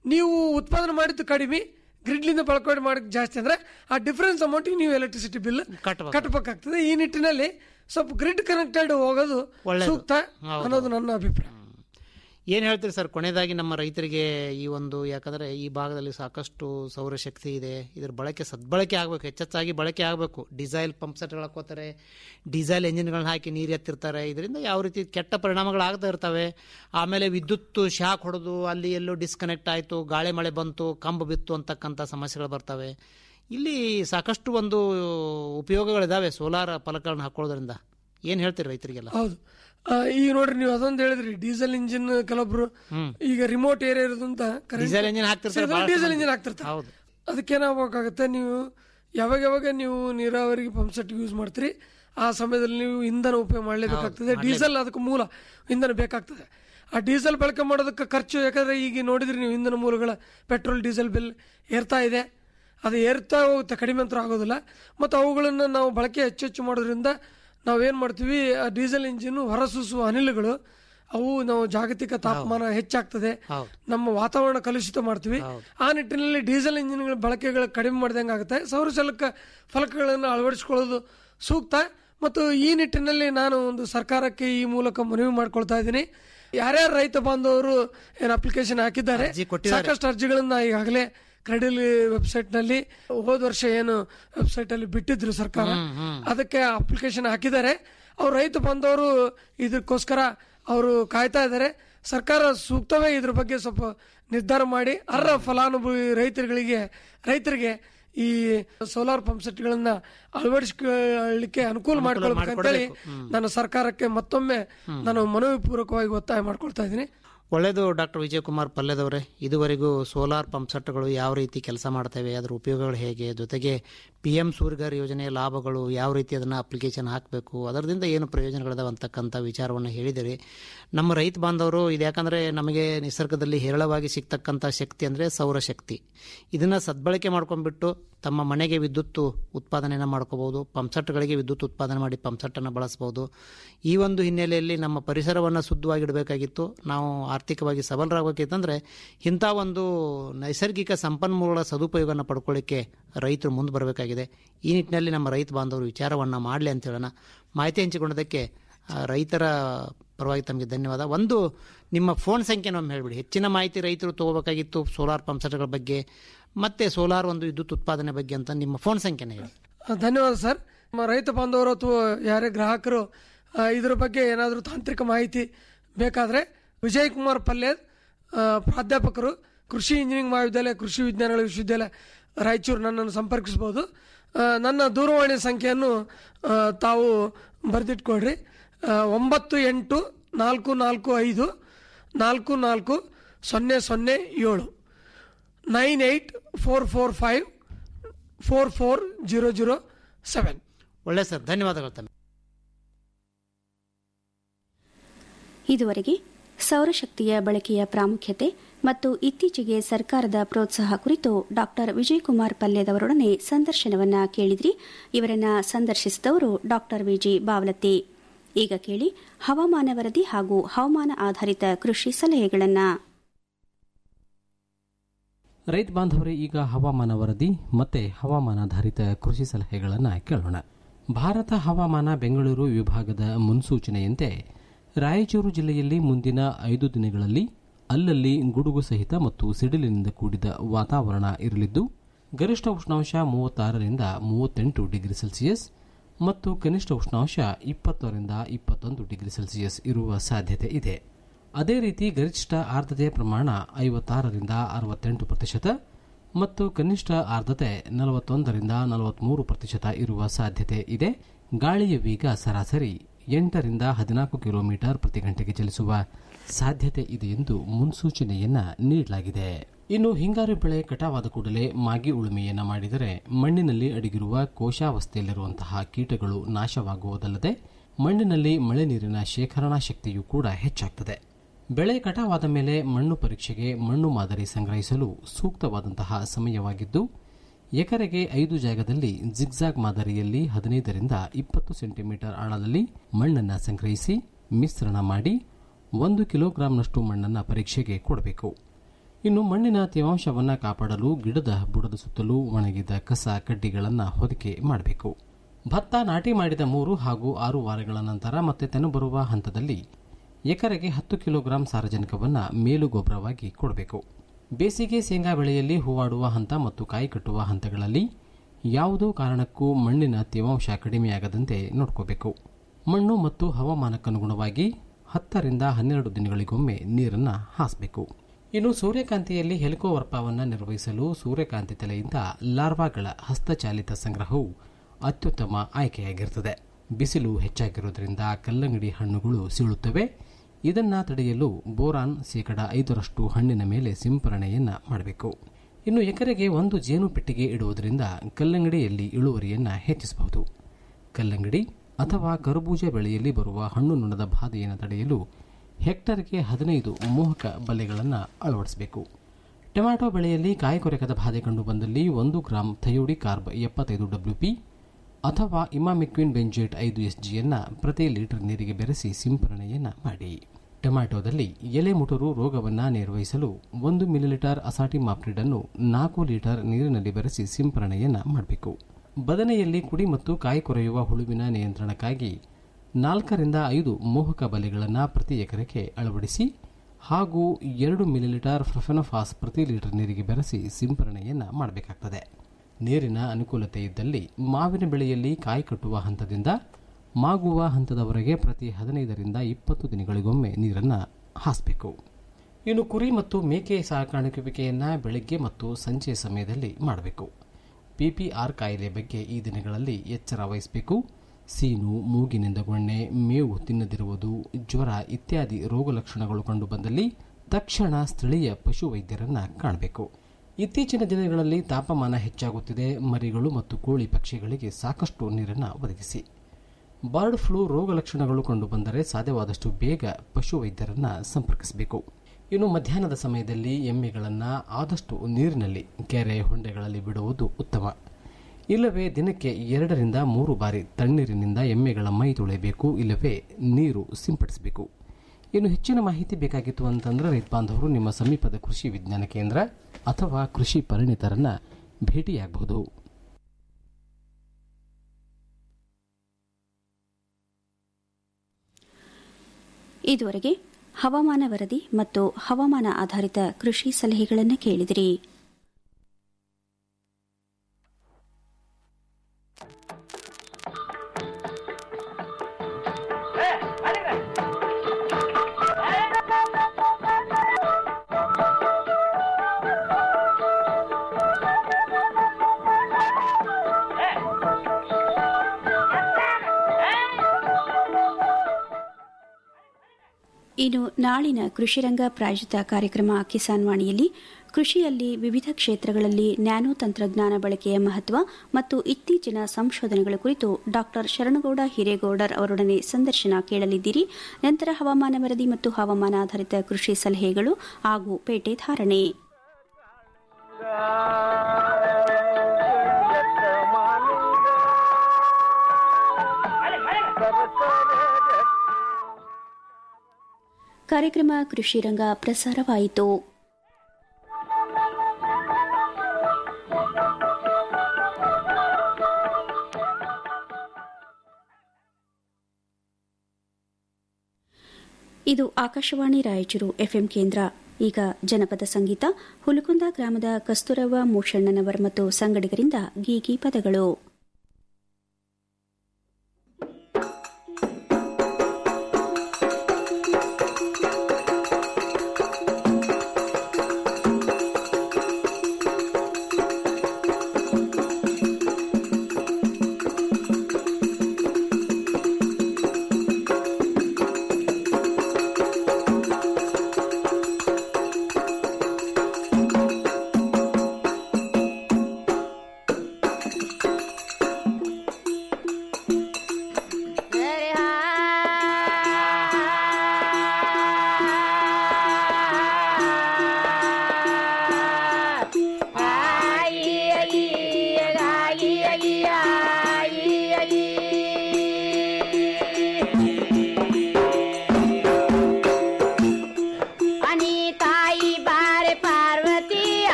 ನೀವು ಉತ್ಪಾದನೆ ಮಾಡಿದ್ದು ಕಡಿಮೆ ಗ್ರಿಡ್ಲಿಂದ ಬಳಕೆ ಮಾಡಿದ್ದು ಜಾಸ್ತಿ ಅಂದ್ರೆ ಆ ಡಿಫರೆನ್ಸ್ ಅಮೌಂಟ್ ನೀವು ಎಲೆಕ್ಟ್ರಿಸಿಟಿ ಬಿಲ್ ಕಟ್ಬೇಕು. ಕಟ್ಟಬೇಕಾಗ್ತದೆ ಈ ನಿಟ್ಟಿನಲ್ಲಿ ಸ್ವಲ್ಪ ಗ್ರಿಡ್ ಕನೆಕ್ಟೆಡ್ ಹೋಗೋದು ಒಳ್ಳೆಯದು. ಸೂಕ್ತ ಹೌದು. ಅನ್ನೋದು ನನ್ನ ಅಭಿಪ್ರಾಯ ಏನು ಹೇಳ್ತೀರಿ ಸರ್ ಕೊನೆಯದಾಗಿ ನಮ್ಮ ರೈತರಿಗೆ ಈ ಒಂದು ಯಾಕಂದರೆ ಈ ಭಾಗದಲ್ಲಿ ಸಾಕಷ್ಟು ಸೌರಶಕ್ತಿ ಇದೆ ಇದ್ರ ಬಳಕೆ ಸದ್ಬಳಕೆ ಆಗಬೇಕು ಹೆಚ್ಚೆಚ್ಚಾಗಿ ಬಳಕೆ ಆಗಬೇಕು ಡೀಸೆಲ್ ಪಂಪ್ ಸೆಟ್ಗಳು ಹಾಕೋತಾರೆ ಡೀಸೆಲ್ ಎಂಜಿನ್ಗಳನ್ನ ಹಾಕಿ ನೀರು ಎತ್ತಿರ್ತಾರೆ ಇದರಿಂದ ಯಾವ ರೀತಿ ಕೆಟ್ಟ ಪರಿಣಾಮಗಳಾಗ್ತಾ ಇರ್ತವೆ ಆಮೇಲೆ ವಿದ್ಯುತ್ ಶಾಕ್ ಹೊಡೆದು ಅಲ್ಲಿ ಎಲ್ಲೋ ಡಿಸ್ಕನೆಕ್ಟ್ ಆಯಿತು ಗಾಳಿ ಮಳೆ ಬಂತು ಕಂಬ ಬಿತ್ತು ಅಂತಕ್ಕಂಥ ಸಮಸ್ಯೆಗಳು ಬರ್ತವೆ ಇಲ್ಲಿ ಸಾಕಷ್ಟು ಒಂದು ಉಪಯೋಗಗಳಿದಾವೆ ಸೋಲಾರ್ ಫಲಕಗಳನ್ನ ಹಾಕೊಳ್ಳೋದ್ರಿಂದ ಏನು ಹೇಳ್ತೀರಿ ರೈತರಿಗೆಲ್ಲ ಹೌದು ಆ, ಈಗ ನೋಡ್ರಿ ನೀವು ಅದೊಂದು ಹೇಳಿದ್ರಿ ಡೀಸೆಲ್ ಇಂಜಿನ್ ಕೆಲವೊಬ್ರು ಈಗ ರಿಮೋಟ್ ಏರಿಯಾ ಇರೋದಂತ ಡೀಸೆಲ್ engine ಹಾಕ್ತಿರ್ತಾರೆ ಬಹಳಷ್ಟು ಡೀಸೆಲ್ ಮಂದಿ. ಇಂಜಿನ್ ಹಾಕ್ತಿರ್ತಾರೆ ಹೌದು. ಅದಕ್ಕೇನಾಗಬೇಕಾಗತ್ತೆ ನೀವು ಯಾವಾಗ ಯಾವಾಗ ನೀವು ನೀರಾವರಿಗೆ ಪಂಪ್ ಸೆಟ್ ಯೂಸ್ ಮಾಡ್ತೀರಿ ಆ ಸಮಯದಲ್ಲಿ ನೀವು ಇಂಧನ ಉಪಯೋಗ ಮಾಡಲೇಬೇಕಾಗ್ತದೆ ಡೀಸೆಲ್ ಅದಕ್ಕೆ ಮೂಲ ಇಂಧನ ಬೇಕಾಗ್ತದೆ ಆ ಡೀಸೆಲ್ ಬಳಕೆ ಮಾಡೋದಕ್ಕೆ ಖರ್ಚು ಯಾಕಂದ್ರೆ ಈಗ ನೋಡಿದ್ರಿ ನೀವು ಇಂಧನ ಮೂಲಗಳ ಪೆಟ್ರೋಲ್ ಡೀಸೆಲ್ ಬಿಲ್ ಏರ್ತಾ ಇದೆ ಅದು ಏರ್ತಾ ಹೋಗುತ್ತೆ ಕಡಿಮೆ ಅಂತೂ ಆಗೋದಿಲ್ಲ ಮತ್ತು ಅವುಗಳನ್ನು ನಾವು ಬಳಕೆ ಹೆಚ್ಚು ಹೆಚ್ಚು ಮಾಡೋದ್ರಿಂದ ನಾವೇನು ಮಾಡ್ತೀವಿ ಆ ಡೀಸೆಲ್ ಇಂಜಿನ್ ಹೊರಸೂಸುವ ಅನಿಲಗಳು ಅವು ನಾವು ಜಾಗತಿಕ ತಾಪಮಾನ ಹೆಚ್ಚಾಗ್ತದೆ ಹೌದು. ನಮ್ಮ ವಾತಾವರಣ ಕಲುಷಿತ ಮಾಡ್ತೀವಿ ಆ ನಿಟ್ಟಿನಲ್ಲಿ ಡೀಸೆಲ್ ಇಂಜಿನ್ಗಳ ಬಳಕೆಗಳು ಕಡಿಮೆ ಮಾಡಿದಂಗೆ ಆಗುತ್ತೆ ಸೌರಶಲಕ ಫಲಕಗಳನ್ನು ಅಳವಡಿಸಿಕೊಳ್ಳೋದು ಸೂಕ್ತ ಮತ್ತು ಈ ನಿಟ್ಟಿನಲ್ಲಿ ನಾನು ಒಂದು ಸರ್ಕಾರಕ್ಕೆ ಈ ಮೂಲಕ ಮನವಿ ಮಾಡ್ಕೊಳ್ತಾ ಇದ್ದೀನಿ ಯಾರ್ಯಾರು ರೈತ ಬಾಂಧವರು ಏನು ಅಪ್ಲಿಕೇಶನ್ ಹಾಕಿದ್ದಾರೆ ಅರ್ಜಿ ಕೊಟ್ಟಿದ್ದಾರೆ. ಸಾಕಷ್ಟು ಅರ್ಜಿಗಳನ್ನ ಈಗಾಗಲೇ ಕ್ರೆಡಿಲ್ ವೆಬ್ಸೈಟ್ ನಲ್ಲಿ ಹೋದ ವರ್ಷ ಏನು ವೆಬ್ಸೈಟ್ ಅಲ್ಲಿ ಬಿಟ್ಟಿದ್ರು ಸರ್ಕಾರ ಅದಕ್ಕೆ ಅಪ್ಲಿಕೇಶನ್ ಹಾಕಿದ್ದಾರೆ ಅವ್ರು ರೈತ ಬಂದವರು ಇದಕ್ಕೋಸ್ಕರ ಅವರು ಕಾಯ್ತಾ ಇದ್ದಾರೆ ಸರ್ಕಾರ ಸೂಕ್ತವೇ ಇದ್ರ ಬಗ್ಗೆ ಸ್ವಲ್ಪ ನಿರ್ಧಾರ ಮಾಡಿ ಅರ್ಹ ಫಲಾನುಭವಿ ರೈತರುಗಳಿಗೆ ರೈತರಿಗೆ ಈ ಸೋಲಾರ್ ಪಂಪ್ ಸೆಟ್ಗಳನ್ನ ಅಳವಡಿಸಿಕೊಳ್ಳಿಕ್ಕೆ ಅನುಕೂಲ ಮಾಡಿಕೊಳ್ಬೇಕಂತೇಳಿ ನಾನು ಸರ್ಕಾರಕ್ಕೆ ಮತ್ತೊಮ್ಮೆ ನಾನು ಮನವಿ ಪೂರ್ವಕವಾಗಿ ಒತ್ತಾಯ ಮಾಡ್ಕೊಳ್ತಾ ಇದ್ದೀನಿ ಒಳ್ಳೆಯದು ಡಾಕ್ಟರ್ ವಿಜಯಕುಮಾರ್ ಪಲ್ಲೆದವರೇ ಇದುವರೆಗೂ ಸೋಲಾರ್ ಪಂಪ್ ಸೆಟ್ಗಳು ಯಾವ ರೀತಿ ಕೆಲಸ ಮಾಡ್ತವೆ ಅದರ ಉಪಯೋಗಗಳು ಹೇಗೆ ಜೊತೆಗೆ ಪಿ ಎಂ ಸೂರ್ಯಗರ್ ಯೋಜನೆಯ ಲಾಭಗಳು ಯಾವ ರೀತಿ ಅದನ್ನು ಅಪ್ಲಿಕೇಶನ್ ಹಾಕಬೇಕು ಅದರಿಂದ ಏನು ಪ್ರಯೋಜನಗಳಿದಾವೆ ಅಂತಕ್ಕಂಥ ವಿಚಾರವನ್ನು ಹೇಳಿದಿರಿ ನಮ್ಮ ರೈತ ಬಾಂಧವರು ಇದು ಯಾಕಂದರೆ ನಮಗೆ ನಿಸರ್ಗದಲ್ಲಿ ಹೇರಳವಾಗಿ ಸಿಗ್ತಕ್ಕಂಥ ಶಕ್ತಿ ಅಂದರೆ ಸೌರಶಕ್ತಿ ಇದನ್ನು ಸದ್ಬಳಕೆ ಮಾಡ್ಕೊಂಡ್ಬಿಟ್ಟು ತಮ್ಮ ಮನೆಗೆ ವಿದ್ಯುತ್ ಉತ್ಪಾದನೆಯನ್ನು ಮಾಡ್ಕೋಬಹುದು ಪಂಪ್ಸೆಟ್ಗಳಿಗೆ ವಿದ್ಯುತ್ ಉತ್ಪಾದನೆ ಮಾಡಿ ಪಂಪ್ಸೆಟ್ಟನ್ನು ಬಳಸ್ಬೋದು ಈ ಒಂದು ಹಿನ್ನೆಲೆಯಲ್ಲಿ ನಮ್ಮ ಪರಿಸರವನ್ನು ಶುದ್ಧವಾಗಿಡಬೇಕಾಗಿತ್ತು ನಾವು ಆರ್ಥಿಕವಾಗಿ ಸಬಲರಾಗಬೇಕಿತ್ತಂದರೆ ಇಂಥ ಒಂದು ನೈಸರ್ಗಿಕ ಸಂಪನ್ಮೂಲಗಳ ಸದುಪಯೋಗವನ್ನು ಪಡ್ಕೊಳ್ಳಿಕ್ಕೆ ರೈತರು ಮುಂದೆ ಬರಬೇಕಾಗಿದೆ ಈ ನಿಟ್ಟಿನಲ್ಲಿ ನಮ್ಮ ರೈತ ಬಾಂಧವರು ವಿಚಾರವನ್ನು ಮಾಡಲಿ ಅಂತ ಹೇಳೋಣ ಮಾಹಿತಿ ಹಂಚಿಕೊಂಡದಕ್ಕೆ ಆ, ರೈತರ ಪರವಾಗಿ ತಮಗೆ ಧನ್ಯವಾದ ಒಂದು ನಿಮ್ಮ ಫೋನ್ ಸಂಖ್ಯೆ ಒಮ್ಮೆ ಹೇಳಿಬಿಡಿ ಹೆಚ್ಚಿನ ಮಾಹಿತಿ ರೈತರು ತಗೋಬೇಕಾಗಿತ್ತು ಸೋಲಾರ್ ಪಂಪ್ಸೆಟ್ಗಳ ಬಗ್ಗೆ ಮತ್ತೆ ಸೋಲಾರ್ ಒಂದು ವಿದ್ಯುತ್ ಉತ್ಪಾದನೆ ಬಗ್ಗೆ ಅಂತ ನಿಮ್ಮ ಫೋನ್ ಸಂಖ್ಯೆನ ಹೇಳಿ ಧನ್ಯವಾದ ಸರ್ ನಮ್ಮ ರೈತ ಬಾಂಧವರು ಅಥವಾ ಯಾರೇ ಗ್ರಾಹಕರು ಆ, ಇದ್ರ ಬಗ್ಗೆ ಏನಾದರೂ ತಾಂತ್ರಿಕ ಮಾಹಿತಿ ಬೇಕಾದರೆ ವಿಜಯ್ ಕುಮಾರ್ ಪಲ್ಲೆ ಆ, ಪ್ರಾಧ್ಯಾಪಕರು ಕೃಷಿ ಇಂಜಿನಿಯರಿಂಗ್ ಮಹಾವಿದ್ಯಾಲಯ ಕೃಷಿ ವಿಜ್ಞಾನಗಳ ವಿಶ್ವವಿದ್ಯಾಲಯ ರಾಯಚೂರು ನನ್ನನ್ನು ಸಂಪರ್ಕಿಸಬಹುದು ಆ, ನನ್ನ ದೂರವಾಣಿ ಸಂಖ್ಯೆಯನ್ನು ಆ, ತಾವು ಬರೆದಿಟ್ಕೊಳ್ರಿ ಆ, ಒಂಬತ್ತು ಎಂಟು ನಾಲ್ಕು ನಾಲ್ಕು ಐದು ನಾಲ್ಕು ನಾಲ್ಕು ಸೊನ್ನೆ ಸೊನ್ನೆ ಏಳು nine eight four four five four four zero zero seven ಒಳ್ಳೆ ಸರ್ ಧನ್ಯವಾದಗಳು ತಮ್ಮ ಇದುವರೆಗೆ ಸೌರಶಕ್ತಿಯ ಬಳಕೆಯ ಪ್ರಾಮುಖ್ಯತೆ ಮತ್ತು ಇತ್ತೀಚೆಗೆ ಸರ್ಕಾರದ ಪ್ರೋತ್ಸಾಹ ಕುರಿತು ಡಾಕ್ಟರ್ ವಿಜಯಕುಮಾರ್ ಪಲ್ಯದವರೊಡನೆ ಸಂದರ್ಶನವನ್ನ ಕೇಳಿದ್ರಿ ಇವರನ್ನ ಸಂದರ್ಶಿಸಿದವರು ಡಾಕ್ಟರ್ ವಿಜಿ ಬಾವಲತ್ತಿ ಈಗ ಕೇಳಿ ಹವಾಮಾನ ವರದಿ ಹಾಗೂ ಹವಾಮಾನ ಆಧಾರಿತ ಕೃಷಿ ಸಲಹೆಗಳನ್ನು ರೈತ ಬಾಂಧವರೇ ಈಗ ಹವಾಮಾನ ವರದಿ ಮತ್ತೆ ಹವಾಮಾನಾಧಾರಿತ ಕೃಷಿ ಸಲಹೆಗಳನ್ನು ಕೇಳೋಣ ಭಾರತ ಹವಾಮಾನ ಬೆಂಗಳೂರು ವಿಭಾಗದ ಮುನ್ಸೂಚನೆಯಂತೆ ರಾಯಚೂರು ಜಿಲ್ಲೆಯಲ್ಲಿ ಮುಂದಿನ ಐದು ದಿನಗಳಲ್ಲಿ ಅಲ್ಲಲ್ಲಿ ಗುಡುಗು ಸಹಿತ ಮತ್ತು ಸಿಡಿಲಿನಿಂದ ಕೂಡಿದ ವಾತಾವರಣ ಇರಲಿದ್ದು ಗರಿಷ್ಠ ಉಷ್ಣಾಂಶ ಮೂವತ್ತಾರರಿಂದ ಮೂವತ್ತೆಂಟು ಡಿಗ್ರಿ ಸೆಲ್ಸಿಯಸ್ ಮತ್ತು ಕನಿಷ್ಠ ಉಷ್ಣಾಂಶ ಇಪ್ಪತ್ತರಿಂದ ಇಪ್ಪತ್ತೊಂದು ಡಿಗ್ರಿ ಸೆಲ್ಸಿಯಸ್ ಇರುವ ಸಾಧ್ಯತೆ ಇದೆ ಅದೇ ರೀತಿ ಗರಿಷ್ಠ ಆರ್ದ್ರತೆಯ ಪ್ರಮಾಣ ಐವತ್ತಾರರಿಂದ ಅರವತ್ತೆಂಟು ಪ್ರತಿಶತ ಮತ್ತು ಕನಿಷ್ಠ ಆರ್ದ್ರತೆ ನಲವತ್ತೊಂದರಿಂದ ನಲವತ್ಮೂರು ಪ್ರತಿಶತ ಇರುವ ಸಾಧ್ಯತೆ ಇದೆ ಗಾಳಿಯ ವೇಗ ಸರಾಸರಿ ಎಂಟರಿಂದ ಹದಿನಾಲ್ಕು ಕಿಲೋಮೀಟರ್ ಪ್ರತಿ ಗಂಟೆಗೆ ಚಲಿಸುವ ಸಾಧ್ಯತೆ ಇದೆ ಎಂದು ಮುನ್ಸೂಚನೆಯನ್ನ ನೀಡಲಾಗಿದೆ ಇನ್ನು ಹಿಂಗಾರು ಬೆಳೆ ಕಟಾವಾದ ಕೂಡಲೇ ಮಾಗಿ ಉಳುಮೆಯನ್ನ ಮಾಡಿದರೆ ಮಣ್ಣಿನಲ್ಲಿ ಅಡಗಿರುವ ಕೋಶಾವಸ್ಥೆಯಲ್ಲಿರುವಂತಹ ಕೀಟಗಳು ನಾಶವಾಗುವುದಲ್ಲದೆ ಮಣ್ಣಿನಲ್ಲಿ ಮಳೆ ನೀರಿನ ಶೇಖರಣಾ ಶಕ್ತಿಯೂ ಕೂಡ ಹೆಚ್ಚಾಗ್ತದೆ ಬೆಳೆ ಕಟಾವಾದ ಮೇಲೆ ಮಣ್ಣು ಪರೀಕ್ಷೆಗೆ ಮಣ್ಣು ಮಾದರಿ ಸಂಗ್ರಹಿಸಲು ಸೂಕ್ತವಾದಂತಹ ಸಮಯವಾಗಿದ್ದು ಎಕರೆಗೆ ಐದು ಜಾಗದಲ್ಲಿ ಜಿಗ್ಜಾಗ್ ಮಾದರಿಯಲ್ಲಿ ಹದಿನೈದರಿಂದ ಇಪ್ಪತ್ತು ಸೆಂಟಿಮೀಟರ್ ಆಳದಲ್ಲಿ ಮಣ್ಣನ್ನು ಸಂಗ್ರಹಿಸಿ ಮಿಶ್ರಣ ಮಾಡಿ ಒಂದು ಕಿಲೋಗ್ರಾಂನಷ್ಟು ಮಣ್ಣನ್ನು ಪರೀಕ್ಷೆಗೆ ಕೊಡಬೇಕು ಇನ್ನು ಮಣ್ಣಿನ ತೇವಾಂಶವನ್ನು ಕಾಪಾಡಲು ಗಿಡದ ಬುಡದ ಸುತ್ತಲೂ ಒಣಗಿದ ಕಸ ಕಡ್ಡಿಗಳನ್ನು ಹೊದಿಕೆ ಮಾಡಬೇಕು ಭತ್ತ ನಾಟಿ ಮಾಡಿದ ಮೂರು ಹಾಗೂ ಆರು ವಾರಗಳ ನಂತರ ಮತ್ತೆ ತೆನು ಬರುವ ಹಂತದಲ್ಲಿ ಎಕರೆಗೆ ಹತ್ತು ಕಿಲೋಗ್ರಾಂ ಸಾರಜನಕವನ್ನು ಮೇಲು ಗೊಬ್ಬರವಾಗಿ ಕೊಡಬೇಕು ಬೇಸಿಗೆ ಶೇಂಗಾ ಬೆಳೆಯಲ್ಲಿ ಹೂವಾಡುವ ಹಂತ ಮತ್ತು ಕಾಯಿ ಕಟ್ಟುವ ಹಂತಗಳಲ್ಲಿ ಯಾವುದೋ ಕಾರಣಕ್ಕೂ ಮಣ್ಣಿನ ತೇವಾಂಶ ಕಡಿಮೆಯಾಗದಂತೆ ನೋಡ್ಕೋಬೇಕು ಮಣ್ಣು ಮತ್ತು ಹವಾಮಾನಕ್ಕನುಗುಣವಾಗಿ ಹತ್ತರಿಂದ ಹನ್ನೆರಡು ದಿನಗಳಿಗೊಮ್ಮೆ ನೀರನ್ನು ಹಾಸಬೇಕು ಇನ್ನು ಸೂರ್ಯಕಾಂತಿಯಲ್ಲಿ ಹೆಲಿಕೋವರ್ಪವನ್ನು ನಿರ್ವಹಿಸಲು ಸೂರ್ಯಕಾಂತಿ ತಲೆಯಿಂದ ಲಾರ್ವಾಗಳ ಹಸ್ತಚಾಲಿತ ಸಂಗ್ರಹವು ಅತ್ಯುತ್ತಮ ಆಯ್ಕೆಯಾಗಿರುತ್ತದೆ ಬಿಸಿಲು ಹೆಚ್ಚಾಗಿರುವುದರಿಂದ ಕಲ್ಲಂಗಡಿ ಹಣ್ಣುಗಳು ಸೀಳುತ್ತವೆ ಇದನ್ನು ತಡೆಯಲು ಬೋರಾನ್ ಶೇಕಡ ಐದರಷ್ಟು ಹಣ್ಣಿನ ಮೇಲೆ ಸಿಂಪರಣೆಯನ್ನ ಮಾಡಬೇಕು ಇನ್ನು ಎಕರೆಗೆ ಒಂದು ಜೇನು ಪೆಟ್ಟಿಗೆ ಇಡುವುದರಿಂದ ಕಲ್ಲಂಗಡಿಯಲ್ಲಿ ಇಳುವರಿಯನ್ನು ಹೆಚ್ಚಿಸಬಹುದು ಕಲ್ಲಂಗಡಿ ಅಥವಾ ಕರಬೂಜ ಬೆಳೆಯಲ್ಲಿ ಬರುವ ಹಣ್ಣು ನುಣದ ಬಾಧೆಯನ್ನು ತಡೆಯಲು ಹೆಕ್ಟರ್ಗೆ ಹದಿನೈದು ಮೋಹಕ ಬಲೆಗಳನ್ನು ಅಳವಡಿಸಬೇಕು ಟೊಮ್ಯಾಟೊ ಬೆಳೆಯಲ್ಲಿ ಕಾಯಿ ಕೊರೆಕದ ಬಾಧೆ ಕಂಡು ಬಂದಲ್ಲಿ ಒಂದು ಗ್ರಾಂ ಥಯೋಡಿ ಕಾರ್ಬ್ ಎಪ್ಪತ್ತೈದು ಡಬ್ಲ್ಯೂಪಿ ಅಥವಾ ಇಮಾಮಿಕ್ವಿನ್ ಬೆಂಜೇಟ್ ಐದು ಎಸ್ಜಿಯನ್ನು ಪ್ರತಿ ಲೀಟರ್ ನೀರಿಗೆ ಬೆರೆಸಿ ಸಿಂಪರಣೆಯನ್ನು ಮಾಡಿ ಟೊಮ್ಯಾಟೊದಲ್ಲಿ ಎಲೆ ಮುಟುರು ರೋಗವನ್ನು ನಿರ್ವಹಿಸಲು ಒಂದು ಮಿಲಿಲೀಟರ್ ಅಸಾಟಿ ಮಾಪ್ರಿಡನ್ನು ನಾಲ್ಕು ಲೀಟರ್ ನೀರಿನಲ್ಲಿ ಬೆರೆಸಿ ಸಿಂಪರಣೆಯನ್ನು ಮಾಡಬೇಕು ಬದನೆಯಲ್ಲಿ ಕುಡಿ ಮತ್ತು ಕಾಯಿ ಕೊರೆಯುವ ಹುಳುವಿನ ನಿಯಂತ್ರಣಕ್ಕಾಗಿ ನಾಲ್ಕರಿಂದ ಐದು ಮೋಹಕ ಬಲೆಗಳನ್ನು ಪ್ರತಿ ಎಕರೆಗೆ ಅಳವಡಿಸಿ ಹಾಗೂ ಎರಡು ಮಿಲಿಲೀಟರ್ ಫ್ರಫೆನೋಫಾಸ್ ಪ್ರತಿ ಲೀಟರ್ ನೀರಿಗೆ ಬೆರೆಸಿ ಸಿಂಪರಣೆಯನ್ನು ಮಾಡಬೇಕಾಗ್ತದೆ ನೀರಿನ ಅನುಕೂಲತೆ ಇದ್ದಲ್ಲಿ ಮಾವಿನ ಬೆಳೆಯಲ್ಲಿ ಕಾಯಿ ಕಟ್ಟುವ ಹಂತದಿಂದ ಮಾಗುವ ಹಂತದವರೆಗೆ ಪ್ರತಿ ಹದಿನೈದರಿಂದ ಇಪ್ಪತ್ತು ದಿನಗಳಿಗೊಮ್ಮೆ ನೀರನ್ನು ಹಾಸಬೇಕು ಇನ್ನು ಕುರಿ ಮತ್ತು ಮೇಕೆ ಸಾಕಾಣಿಕೆಯನ್ನು ಬೆಳಗ್ಗೆ ಮತ್ತು ಸಂಜೆ ಸಮಯದಲ್ಲಿ ಮಾಡಬೇಕು ಪಿಪಿಆರ್ ಕಾಯಿಲೆ ಬಗ್ಗೆ ಈ ದಿನಗಳಲ್ಲಿ ಎಚ್ಚರ ವಹಿಸಬೇಕು ಸೀನು ಮೂಗಿನಿಂದ ಗೊಣ್ಣೆ ಮೇವು ತಿನ್ನದಿರುವುದು ಜ್ವರ ಇತ್ಯಾದಿ ರೋಗ ಲಕ್ಷಣಗಳು ಕಂಡುಬಂದಲ್ಲಿ ತಕ್ಷಣ ಸ್ಥಳೀಯ ಪಶುವೈದ್ಯರನ್ನ ಕಾಣಬೇಕು ಇತ್ತೀಚಿನ ದಿನಗಳಲ್ಲಿ ತಾಪಮಾನ ಹೆಚ್ಚಾಗುತ್ತಿದೆ ಮರಿಗಳು ಮತ್ತು ಕೋಳಿ ಪಕ್ಷಿಗಳಿಗೆ ಸಾಕಷ್ಟು ನೀರನ್ನು ಒದಗಿಸಿ ಬರ್ಡ್ ಫ್ಲೂ ರೋಗ ಲಕ್ಷಣಗಳು ಕಂಡುಬಂದರೆ ಸಾಧ್ಯವಾದಷ್ಟು ಬೇಗ ಪಶುವೈದ್ಯರನ್ನ ಸಂಪರ್ಕಿಸಬೇಕು ಇನ್ನು ಮಧ್ಯಾಹ್ನದ ಸಮಯದಲ್ಲಿ ಎಮ್ಮೆಗಳನ್ನು ಆದಷ್ಟು ನೀರಿನಲ್ಲಿ ಕೆರೆ ಹೊಂಡೆಗಳಲ್ಲಿ ಬಿಡುವುದು ಉತ್ತಮ ಇಲ್ಲವೇ ದಿನಕ್ಕೆ ಎರಡರಿಂದ ಮೂರು ಬಾರಿ ತಣ್ಣೀರಿನಿಂದ ಎಮ್ಮೆಗಳ ಮೈ ತೊಳೆಯಬೇಕು ಇಲ್ಲವೇ ನೀರು ಸಿಂಪಡಿಸಬೇಕು ಇನ್ನು ಹೆಚ್ಚಿನ ಮಾಹಿತಿ ಬೇಕಾಗಿತ್ತು ಅಂತಂದ್ರೆ ರೈತ ಬಾಂಧವರು ನಿಮ್ಮ ಸಮೀಪದ ಕೃಷಿ ವಿಜ್ಞಾನ ಕೇಂದ್ರ ಅಥವಾ ಕೃಷಿ ಪರಿಣಿತರನ್ನ ಭೇಟಿಯಾಗಬಹುದು ಇದುವರೆಗೆ ಹವಾಮಾನ ವರದಿ ಮತ್ತು ಹವಾಮಾನ ಆಧಾರಿತ ಕೃಷಿ ಸಲಹೆಗಳನ್ನು ಕೇಳಿದಿರಿ ಇನ್ನು ನಾಳಿನ ಕೃಷಿರಂಗ ಪ್ರಾಯೋಜಿತ ಕಾರ್ಯಕ್ರಮ ಕಿಸಾನ್ ವಾಣಿಯಲ್ಲಿ ಕೃಷಿಯಲ್ಲಿ ವಿವಿಧ ಕ್ಷೇತ್ರಗಳಲ್ಲಿ ನ್ಯಾನೋ ತಂತ್ರಜ್ಞಾನ ಬಳಕೆಯ ಮಹತ್ವ ಮತ್ತು ಇತ್ತೀಚಿನ ಸಂಶೋಧನೆಗಳ ಕುರಿತು ಡಾ ಶರಣಗೌಡ ಹಿರೇಗೌಡರ್ ಅವರೊಡನೆ ಸಂದರ್ಶನ ಕೇಳಲಿದ್ದೀರಿ ನಂತರ ಹವಾಮಾನ ವರದಿ ಮತ್ತು ಹವಾಮಾನ ಆಧಾರಿತ ಕೃಷಿ ಸಲಹೆಗಳು ಹಾಗೂ ಪೇಟೆ ಧಾರಣೆ ಕಾರ್ಯಕ್ರಮ ಕೃಷಿರಂಗ ಪ್ರಸಾರವಾಯಿತು ಇದು ಆಕಾಶವಾಣಿ ರಾಯಚೂರು ಎಫ್ಎಂ ಕೇಂದ್ರ ಈಗ ಜನಪದ ಸಂಗೀತ ಹುಲಕುಂದ ಗ್ರಾಮದ ಕಸ್ತೂರವ್ವ ಮೂಷಣ್ಣನವರ್ ಮತ್ತು ಸಂಗಡಿಗರಿಂದ ಗೀಗಿ ಪದಗಳು